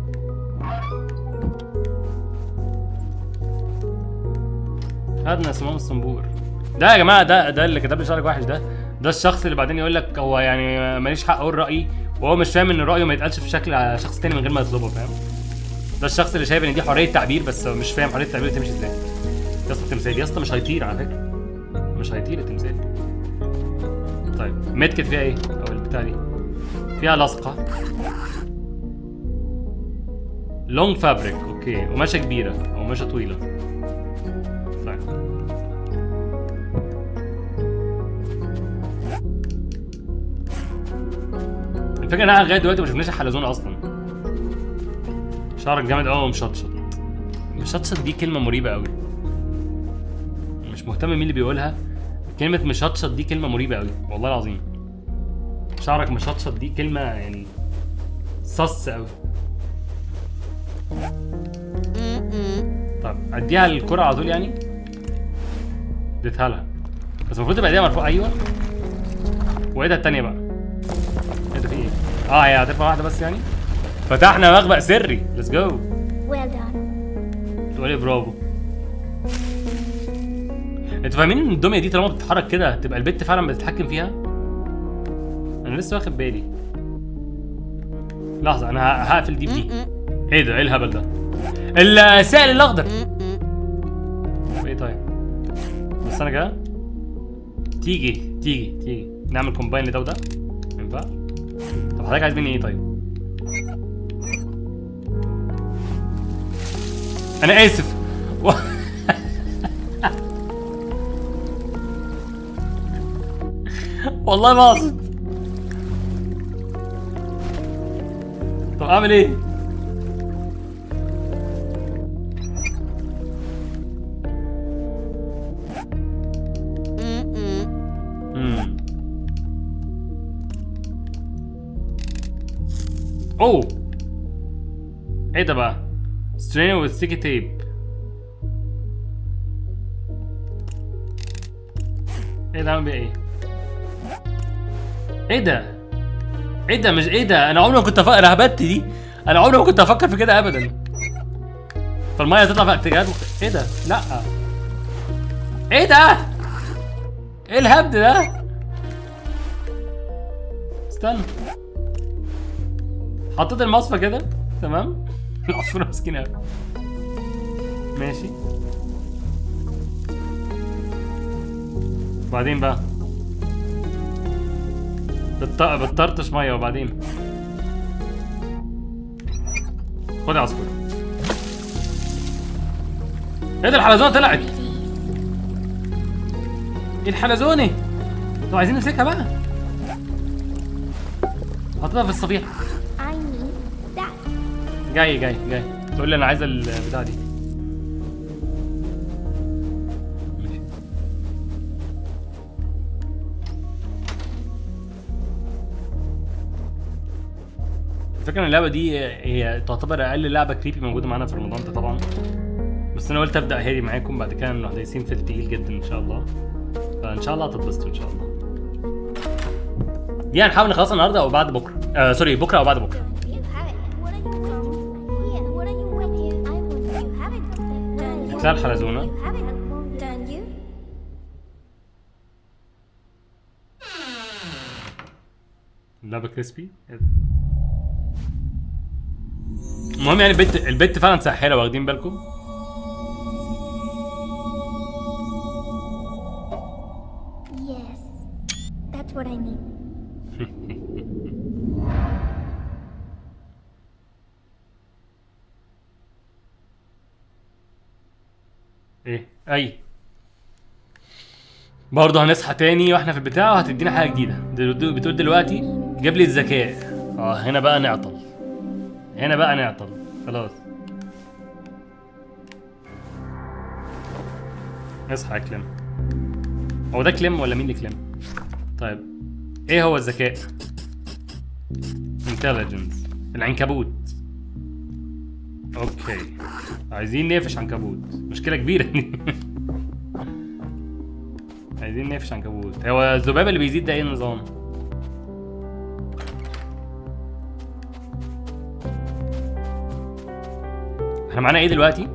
خدنا صمام الصنبور ده يا جماعه ده ده اللي كتب لي شعرك وحش ده ده الشخص اللي بعدين يقول لك هو يعني ماليش حق اقول رايي وهو مش فاهم ان رايه ما يتقالش في شكل على شخص تاني من غير ما يطلبه فاهم ده الشخص اللي شايف ان دي حريه تعبير بس هو مش فاهم حريه التعبير تمشي ازاي يا اسطى التمثال يا اسطى مش هيطير على فكره مش هيطير التمثال طيب ميدكت فيها ايه او البتاع دي فيها لصقه لونج فابريك اوكي قماشه كبيره او قماشه طويله طيب الفكره ان احنا لغايه دلوقتي ما شفناش الحلزونه اصلا شعرك جامد قوي ومشطشط مشطشط دي كلمه مريبه قوي مش مهتم مين اللي بيقولها كلمه مشطشط دي كلمه مريبه قوي والله العظيم شعرك مشطشط دي كلمه يعني صص قوي طب اديها الكرة على طول يعني اديتها لها بس المفروض تبقى ايديها مرفوعه ايوه وايدها التانية بقى ايه ده في ايه؟ اه هي هترفع واحدة بس يعني فتحنا مخبأ سري ليتس جو Well done. تقولي برافو انتوا فاهمين ان الدميه دي طالما بتتحرك كده تبقى البت فعلا بتتحكم فيها؟ انا لسه واخد بالي لحظة انا ه- هقفل دي بدي ايه ده ايه الهبل ده؟ السائل الاخضر ايه طيب بس انا كده تيجي تيجي تيجي نعمل كومباين لده وده ينفع؟ طب حضرتك عايز مني ايه طيب؟ انا اسف و... والله ما اقصد طب اعمل ايه؟ امم اوه ايه ده بقى؟ strain with sticky tape ايه ده عامل بيها ايه؟ ايه ده؟ ايه ده مش ايه ده؟ انا عمري ما كنت افكر انا هبت دي انا عمري ما كنت افكر في كده ابدا فالميه تطلع في اتجاهات مخ... ايه ده؟ لا ايه ده؟ ايه الهبد ده؟ استنى حطيت المصفى كده تمام العصفورة مسكينة أوي ماشي بعدين بقى بت... بتطرطش ميه وبعدين خد يا عصفورة ايه ده الحلزونة طلعت ايه الحلزونة طب عايزين نمسكها بقى حطيتها في الصفيحة I need that. جاي جاي جاي تقول لي انا عايز البتاع دي ماشي. الفكرة ان اللعبة دي هي تعتبر اقل لعبة كريبي موجودة معانا في رمضان ده طبعا بس انا قلت ابدا هادي معاكم بعد كده نروح دايسين في التقيل جدا ان شاء الله فان شاء الله هتتبسطوا ان شاء الله دي هنحاول نخلصها النهارده او بعد بكره آه سوري بكره او بعد بكره You have it. What are you from? Here. What are you with here? I want you have it. Done you? هتلاقي الحلزونة You have it. Done you? اللعبة كريسبي المهم يعني البت البت فعلا ساحرة واخدين بالكم Yes. That's what I need. ايه اي برضه هنصحى تاني واحنا في البتاع وهتدينا حاجة جديدة دل- بتقول دلوقتي جاب لي الذكاء اه هنا بقى نعطل هنا بقى نعطل خلاص اصحى يا كليم هو ده كليم ولا مين اللي كليم طيب ايه هو الذكاء intelligence العنكبوت اوكي عايزين نقفش عنكبوت مشكلة كبيرة دي عايزين نقفش عنكبوت هو الذباب اللي بيزيد ده ايه النظام؟ احنا معانا ايه دلوقتي؟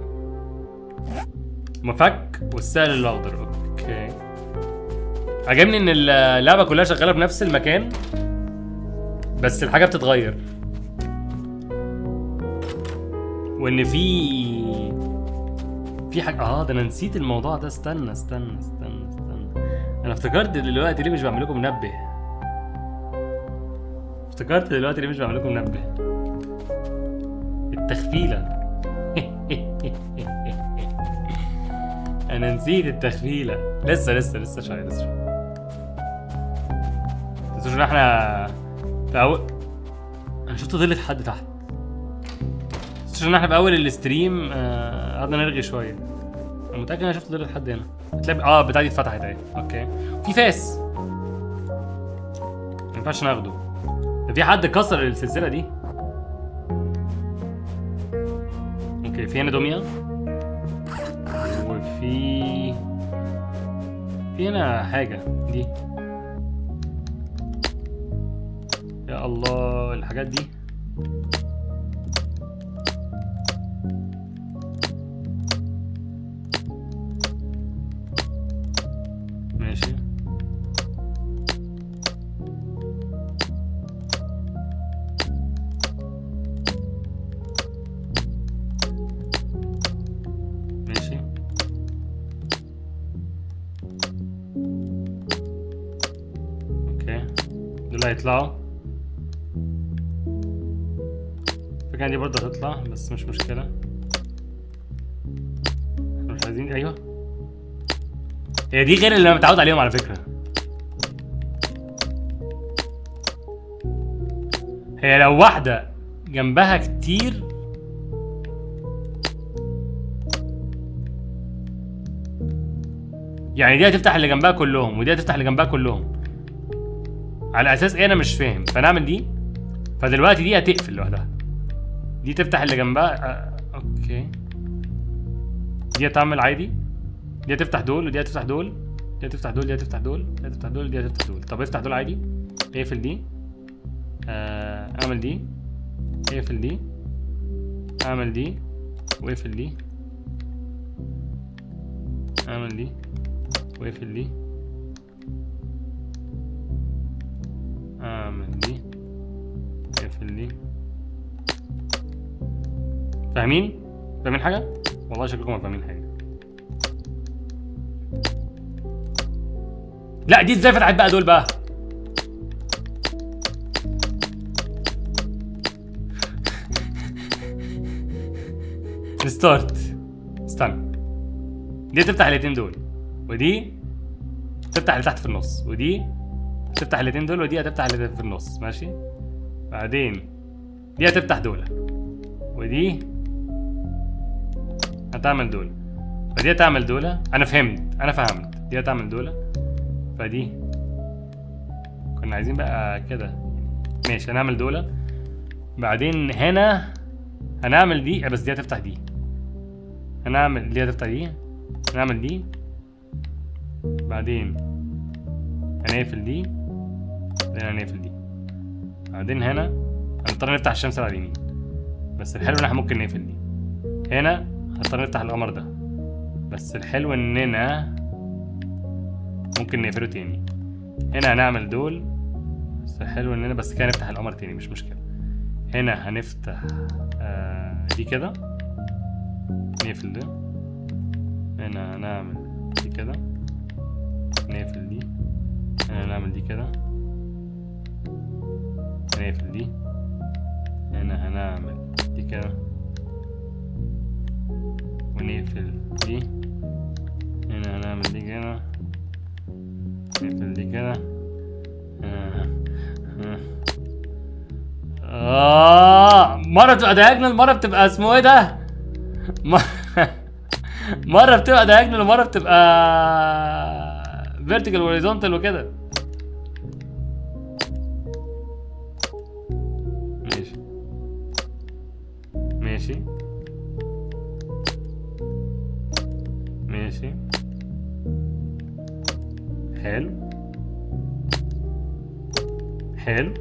مفك والسائل الاخضر اوكي عجبني ان اللعبة كلها شغالة في نفس المكان بس الحاجة بتتغير وان في في حاجه اه ده انا نسيت الموضوع ده استنى استنى استنى استنى انا افتكرت دلوقتي ليه مش بعمل لكم منبه افتكرت دلوقتي ليه مش بعمل لكم منبه التخفيله انا نسيت التخفيله لسه لسه لسه شويه لسه شويه تنسوش ان احنا في اول انا شفت ظل حد تحت بس عشان احنا في اول الاستريم آه، قعدنا نرغي شويه انا متاكد ان انا شفت ظل حد هنا هتلاقي اه بتاعتي اتفتحت اهي اوكي في فاس ما ينفعش ناخده ده في حد كسر السلسله دي اوكي في هنا دميه وفي في هنا حاجة دي يا الله الحاجات دي ماشي ماشي اوكي دول هيطلعوا الفكرة دي برضه هتطلع بس مش مشكلة احنا مش عايزين ايوه هي دي غير اللي انا متعود عليهم على فكرة هي لو واحدة جنبها كتير يعني دي هتفتح اللي جنبها كلهم ودي هتفتح اللي جنبها كلهم على اساس ايه انا مش فاهم فنعمل دي فدلوقتي دي هتقفل لوحدها دي تفتح اللي جنبها آه، اوكي دي هتعمل عادي دي هتفتح دول ودي هتفتح دول دي هتفتح دول دي هتفتح دول دي هتفتح دول دي هتفتح دول طب افتح دول عادي اقفل دي آه، اعمل دي اقفل دي اعمل دي واقفل دي اعمل دي واقفل دي اعمل دي اقفل دي فاهمين؟ فاهمين حاجة؟ والله شكلكم ما فاهمين حاجة لا دي ازاي فتحت بقى دول بقى؟ ريستارت استنى دي تفتح الاتنين دول ودي تفتح اللي تحت في النص ودي تفتح الاتنين دول ودي هتفتح اللي في النص ماشي بعدين دي هتفتح دول ودي هتعمل دول فدي هتعمل دول انا فهمت انا فهمت دي هتعمل دول فدي كنا عايزين بقى كده ماشي هنعمل دول بعدين هنا هنعمل دي بس دي هتفتح دي هنعمل دي هتفتح دي هنعمل دي بعدين هنقفل دي بعدين هنقفل دي بعدين هنا هنضطر نفتح الشمس على اليمين بس الحلو ان احنا ممكن نقفل دي هنا هنضطر نفتح القمر ده بس الحلو اننا ممكن نقفله تاني هنا هنعمل دول بس الحلو اننا بس كده نفتح القمر تاني مش مشكلة هنا هنفتح آه دي كده نقفل ده هنا هنعمل دي كده نقفل دي هنا هنعمل دي كده هنقفل دي هنا هنعمل دي كده ونقفل دي هنا هنعمل دي كده نقفل دي كده آه. آه. آه. مرة بتبقى diagonal مرة بتبقى اسمه ايه ده؟ م- مرة بتبقى diagonal ومرة بتبقى vertical horizontal وكده ماشي ماشي ماشي حلو حلو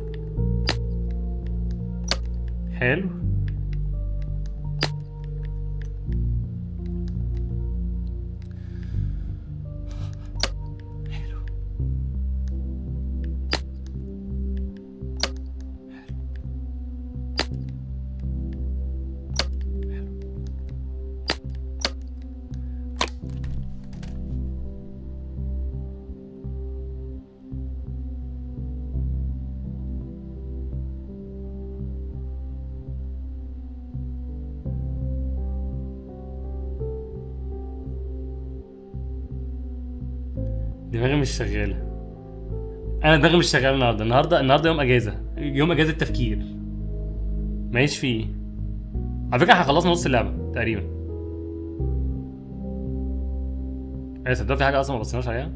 حلو حلو دماغي مش شغالة أنا دماغي مش شغالة النهاردة النهاردة النهاردة يوم أجازة يوم أجازة تفكير ماليش فيه على فكرة احنا خلصنا نص اللعبة تقريبا ايه صدق في حاجة أصلا ما بصيناش عليها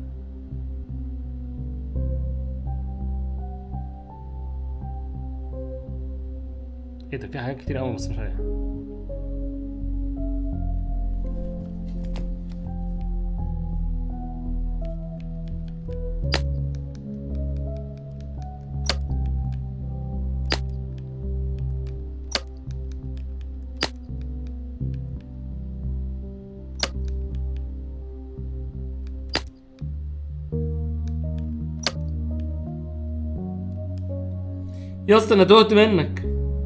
ايه ده في حاجات كتير أوي ما بصيناش عليها يا اسطى انا تهت منك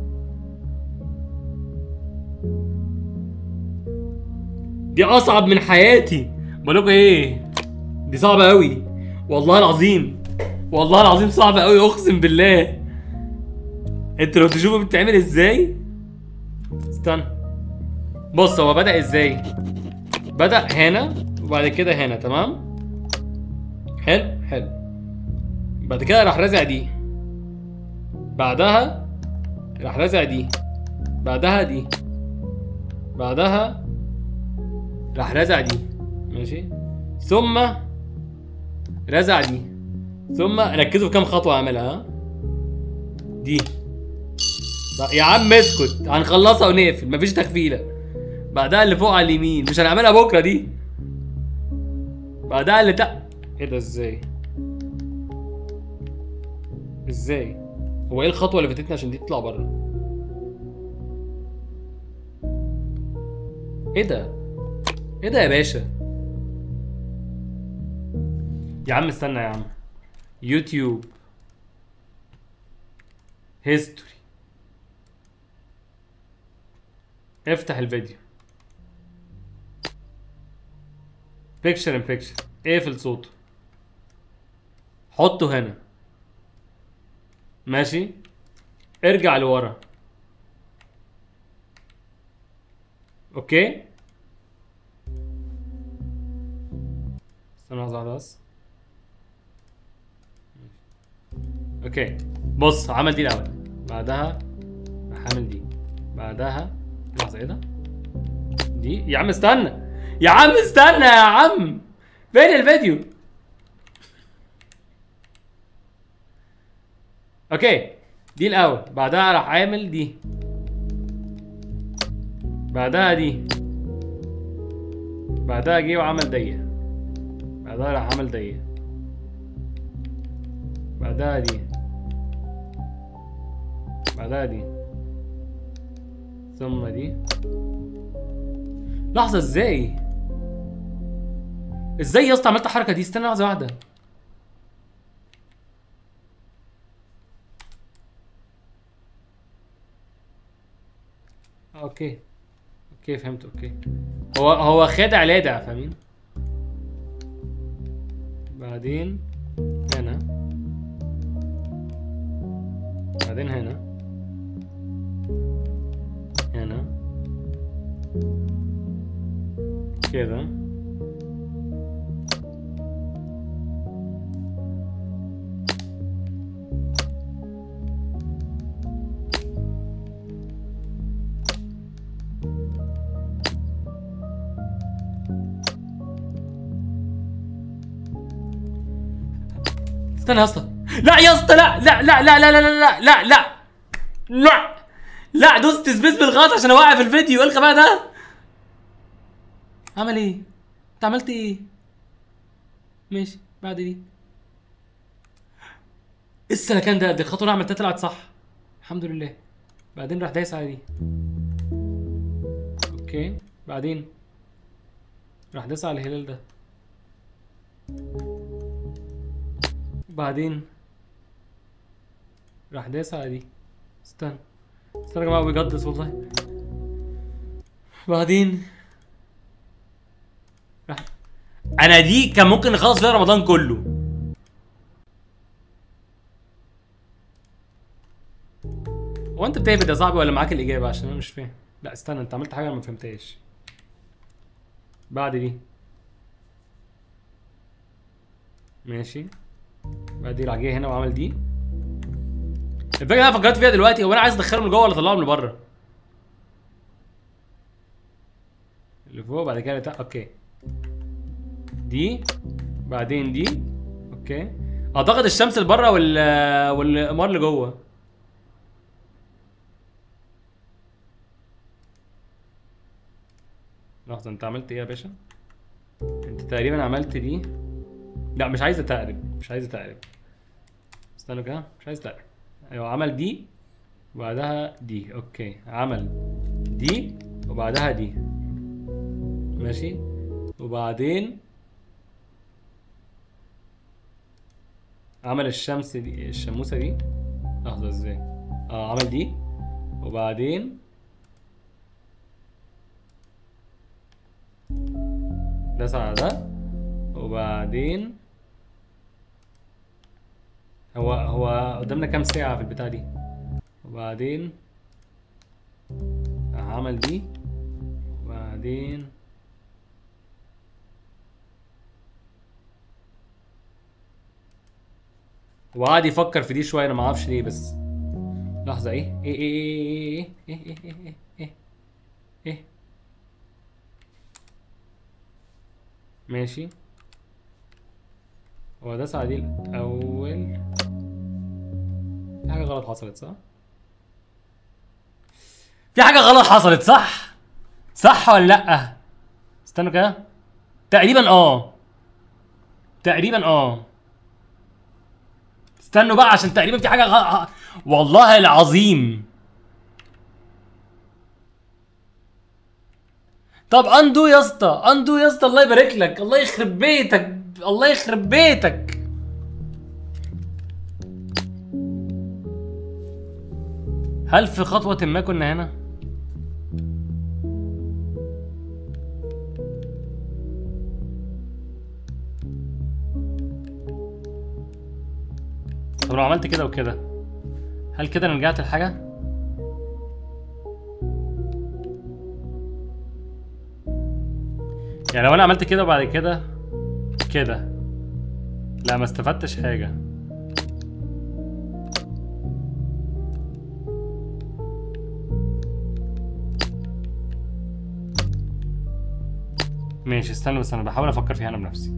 دي اصعب من حياتي بقولكوا ايه دي صعبه قوي والله العظيم والله العظيم صعبه قوي اقسم بالله انت لو تشوفوا بتتعمل ازاي استنى بص هو بدأ ازاي بدأ هنا وبعد كده هنا تمام حلو حلو بعد كده راح رازع دي بعدها راح رازع دي بعدها دي بعدها راح رازع دي ماشي ثم رزع دي ثم ركزوا في كام خطوه اعملها ها دي لا، يا عم اسكت هنخلصها ونقفل مفيش تخفيله بعدها اللي فوق على اليمين مش هنعملها بكره دي بعدها اللي تحت ايه ده ازاي ازاي هو ايه الخطوه اللي فاتتني عشان دي تطلع بره ايه ده ايه ده يا باشا يا عم استنى يا عم يوتيوب هيستوري افتح الفيديو بيكتشر ان بيكتشر اقفل صوته حطه هنا ماشي ارجع لورا اوكي استنى لحظة واحدة بس اوكي بص عمل دي الاول بعدها راح عامل دي بعدها لحظة ايه ده؟ دي يا عم استنى يا عم استنى يا عم فين الفيديو؟ اوكي دي الاول بعدها راح عامل دي بعدها دي بعدها جه وعمل دي بعدها راح عمل دي بعدها دي بعدها دي ثم دي لحظة ازاي؟ ازاي يا اسطى عملت الحركة دي؟ استنى لحظة واحدة اوكي اوكي فهمت اوكي هو هو خادع لادع فاهمين؟ بعدين هنا بعدين هنا هنا كده استنى يا اسطى لا يا اسطى لا لا لا لا لا لا لا لا لا لا لا دوست سبيس بالغلط عشان اوقف الفيديو ايه الغباء ده عمل ايه انت عملت ايه ماشي بعد دي ايه السلكان ده دي الخطوه اللي عملتها طلعت صح الحمد لله بعدين راح دايس على دي اوكي بعدين راح دايس على الهلال ده بعدين راح دايس على دي استنى استنى يا جماعه بيجدس والله بعدين راح انا دي كان ممكن نخلص فيها رمضان كله هو انت بتهبد يا صاحبي ولا معاك الاجابه عشان انا مش فاهم لا استنى انت عملت حاجه انا ما فهمتهاش بعد دي ماشي بعد دي راح جاي هنا وعمل دي الفكره اللي انا فكرت فيها دلوقتي هو انا عايز ادخلهم لجوه ولا اطلعهم لبره اللي فوق بعد كده تحت اوكي دي بعدين دي اوكي اعتقد الشمس اللي بره وال والقمر اللي جوه لحظه انت عملت ايه يا باشا انت تقريبا عملت دي لا مش عايز اتقرب مش عايز اتقرب استنى كده مش عايز اتقرب ايوه عمل دي وبعدها دي اوكي عمل دي وبعدها دي ماشي وبعدين عمل الشمس دي الشموسه دي لحظه ازاي اه عمل دي وبعدين داس على ده وبعدين هو هو قدامنا كام ساعة في البتاع دي وبعدين راح عمل دي وبعدين وقعد يفكر في دي شوية انا ما اعرفش ليه بس لحظة ايه ايه ايه ايه ايه ايه ايه ايه ايه ايه ماشي هو داس على دي الأول في حاجة غلط حصلت صح؟ في حاجة غلط حصلت صح؟ صح ولا لأ؟ استنوا كده تقريبا اه تقريبا اه استنوا بقى عشان تقريبا في حاجة غلط والله العظيم طب اندو يا اسطى اندو يا اسطى الله يبارك لك الله يخرب بيتك الله يخرب بيتك هل في خطوة ما كنا هنا؟ طب لو عملت كده وكده هل كده انا رجعت لحاجة؟ يعني لو انا عملت كده وبعد كده كده لا ما استفدتش حاجة ماشي استنى بس انا بحاول افكر فيها انا بنفسي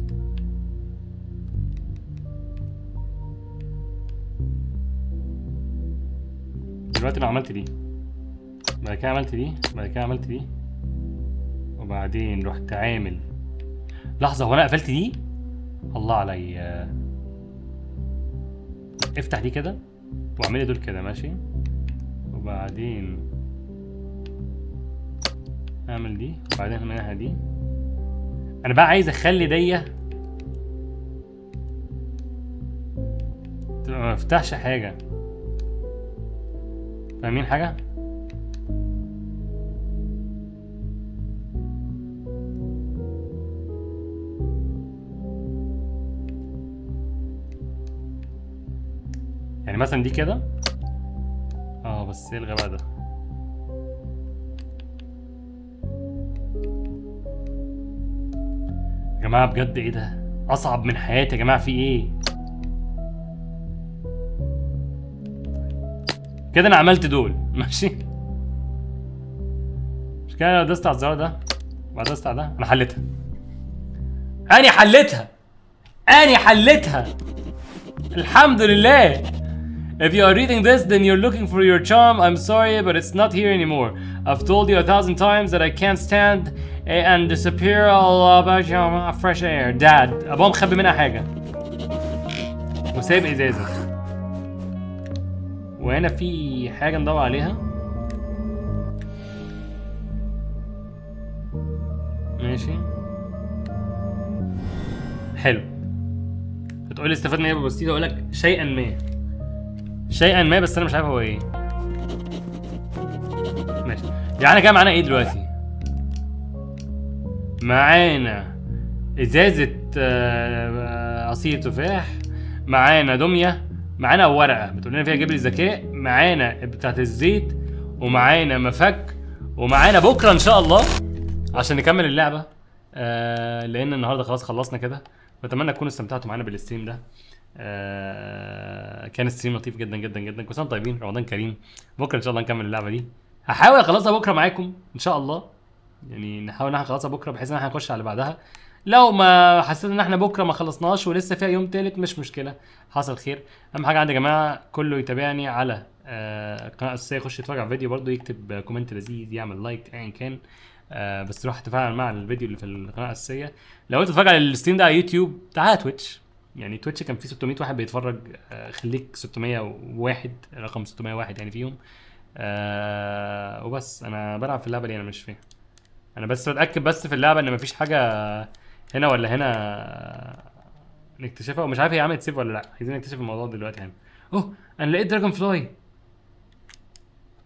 دلوقتي انا عملت دي بعد كده عملت دي بعد كده عملت دي وبعدين رحت عامل لحظة هو انا قفلت دي الله عليا افتح دي كده واعملي دول كده ماشي وبعدين اعمل دي وبعدين اعملها دي انا بقى عايز اخلي دي تبقى ما افتحش حاجة فاهمين حاجة؟ يعني مثلا دي كده اه بس ايه الغباء ده يا جماعة بجد ايه ده اصعب من حياتي يا جماعة في ايه كده انا عملت دول ماشي مش كده لو دست على الزرار ده وبعد دست على ده انا حلتها اني حلتها اني حلتها الحمد لله If you are reading this, then you're looking for your charm. I'm sorry, but it's not here anymore. I've told you a thousand times that I can't stand and disappear all about your fresh air. Dad, أبوه مخبي منها حاجة. وسايب إزازة. وهنا في حاجة ندور عليها. ماشي. حلو. بتقولي استفدنا ايه ببسيطة اقول لك شيئا ما. شيئا ما بس انا مش عارف هو ايه ماشي يعني كده معانا ايه دلوقتي معانا ازازة آه، عصير تفاح معانا دمية معانا ورقة بتقول لنا فيها جبر الذكاء معانا بتاعت الزيت ومعانا مفك ومعانا بكرة ان شاء الله عشان نكمل اللعبة آه لان النهارده خلاص خلصنا كده بتمنى تكونوا استمتعتوا معانا بالستريم ده آه كان ستريم لطيف جدا جدا جدا كل سنه وانتم طيبين رمضان كريم بكره ان شاء الله نكمل اللعبه دي هحاول اخلصها بكره معاكم ان شاء الله يعني نحاول ان احنا نخلصها بكره بحيث ان احنا نخش على اللي بعدها لو ما حسيت ان احنا بكره ما خلصناش ولسه فيها يوم تالت مش مشكله حصل خير اهم حاجه عندي يا جماعه كله يتابعني على آه، القناه الاساسيه يخش يتفرج على الفيديو برضه يكتب كومنت لذيذ يعمل لايك ايا كان آه بس تروح تتفاعل مع الفيديو اللي في القناه الاساسيه لو انت بتتفرج على الستريم ده على يوتيوب تعال على تويتش يعني تويتش كان فيه 600 واحد بيتفرج آه خليك 601 رقم 601 يعني فيهم آه وبس انا بلعب في اللعبه دي انا مش فاهم انا بس بتاكد بس في اللعبه ان مفيش حاجه هنا ولا هنا نكتشفها ومش عارف هي عملت سيف ولا لا عايزين نكتشف الموضوع دلوقتي يعني اوه انا لقيت دراجون فلاي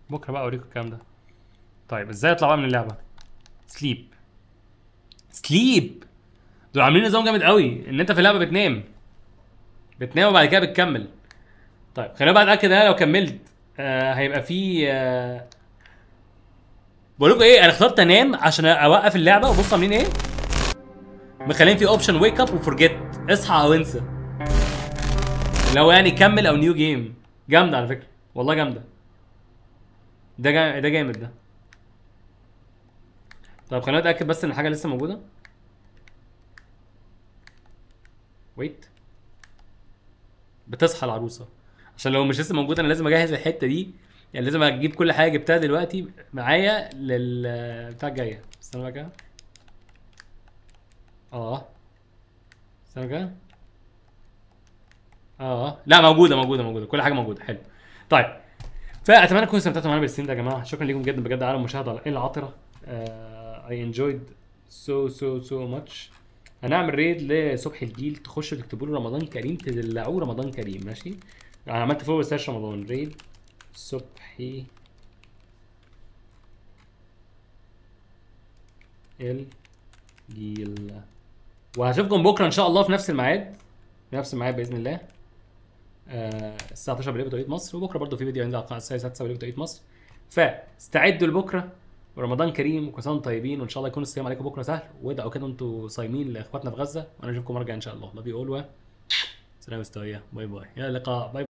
بكره بقى اوريكم الكلام ده طيب ازاي اطلع بقى من اللعبه سليب سليب دول عاملين نظام جامد قوي ان انت في اللعبه بتنام بتنام وبعد كده بتكمل طيب خلينا بقى نتاكد ان انا لو كملت آه هيبقى في آه بقول لكم ايه انا اخترت انام عشان اوقف اللعبه وبصوا عاملين ايه مخلين في اوبشن ويك اب وفورجيت اصحى او انسى اللي هو يعني كمل او نيو جيم جامده على فكره والله جامده ده جا... ده جامد ده طب خلينا نتاكد بس ان الحاجه لسه موجوده ويت بتصحى العروسه عشان لو مش لسه موجوده انا لازم اجهز الحته دي يعني لازم اجيب كل حاجه جبتها دلوقتي معايا لل بتاع الجايه استنى بقى كده اه استنى كده اه لا موجوده موجوده موجوده كل حاجه موجوده حلو طيب فاتمنى تكونوا استمتعتوا معانا بالستريم ده يا جماعه شكرا لكم جدا بجد على المشاهده العاطره اي انجويد سو سو سو ماتش هنعمل ريد لصبحي الجيل تخشوا تكتبوا له رمضان كريم تدلعوه رمضان كريم ماشي انا عملت فوق سلاش رمضان ريد صبحي الجيل وهشوفكم بكره ان شاء الله في نفس الميعاد في نفس الميعاد باذن الله آه الساعه 12 بالليل بتوقيت مصر وبكره برضه في فيديو هينزل على القناه الساعه 6 بالليل بتوقيت مصر فاستعدوا لبكره ورمضان كريم وكل سنه وانتم طيبين وان شاء الله يكون الصيام عليكم بكره سهل وادعوا كده انتوا صايمين لاخواتنا في غزه وانا اشوفكم مره جايه ان شاء الله لاف يو اول سلام مستويه باي باي الى اللقاء باي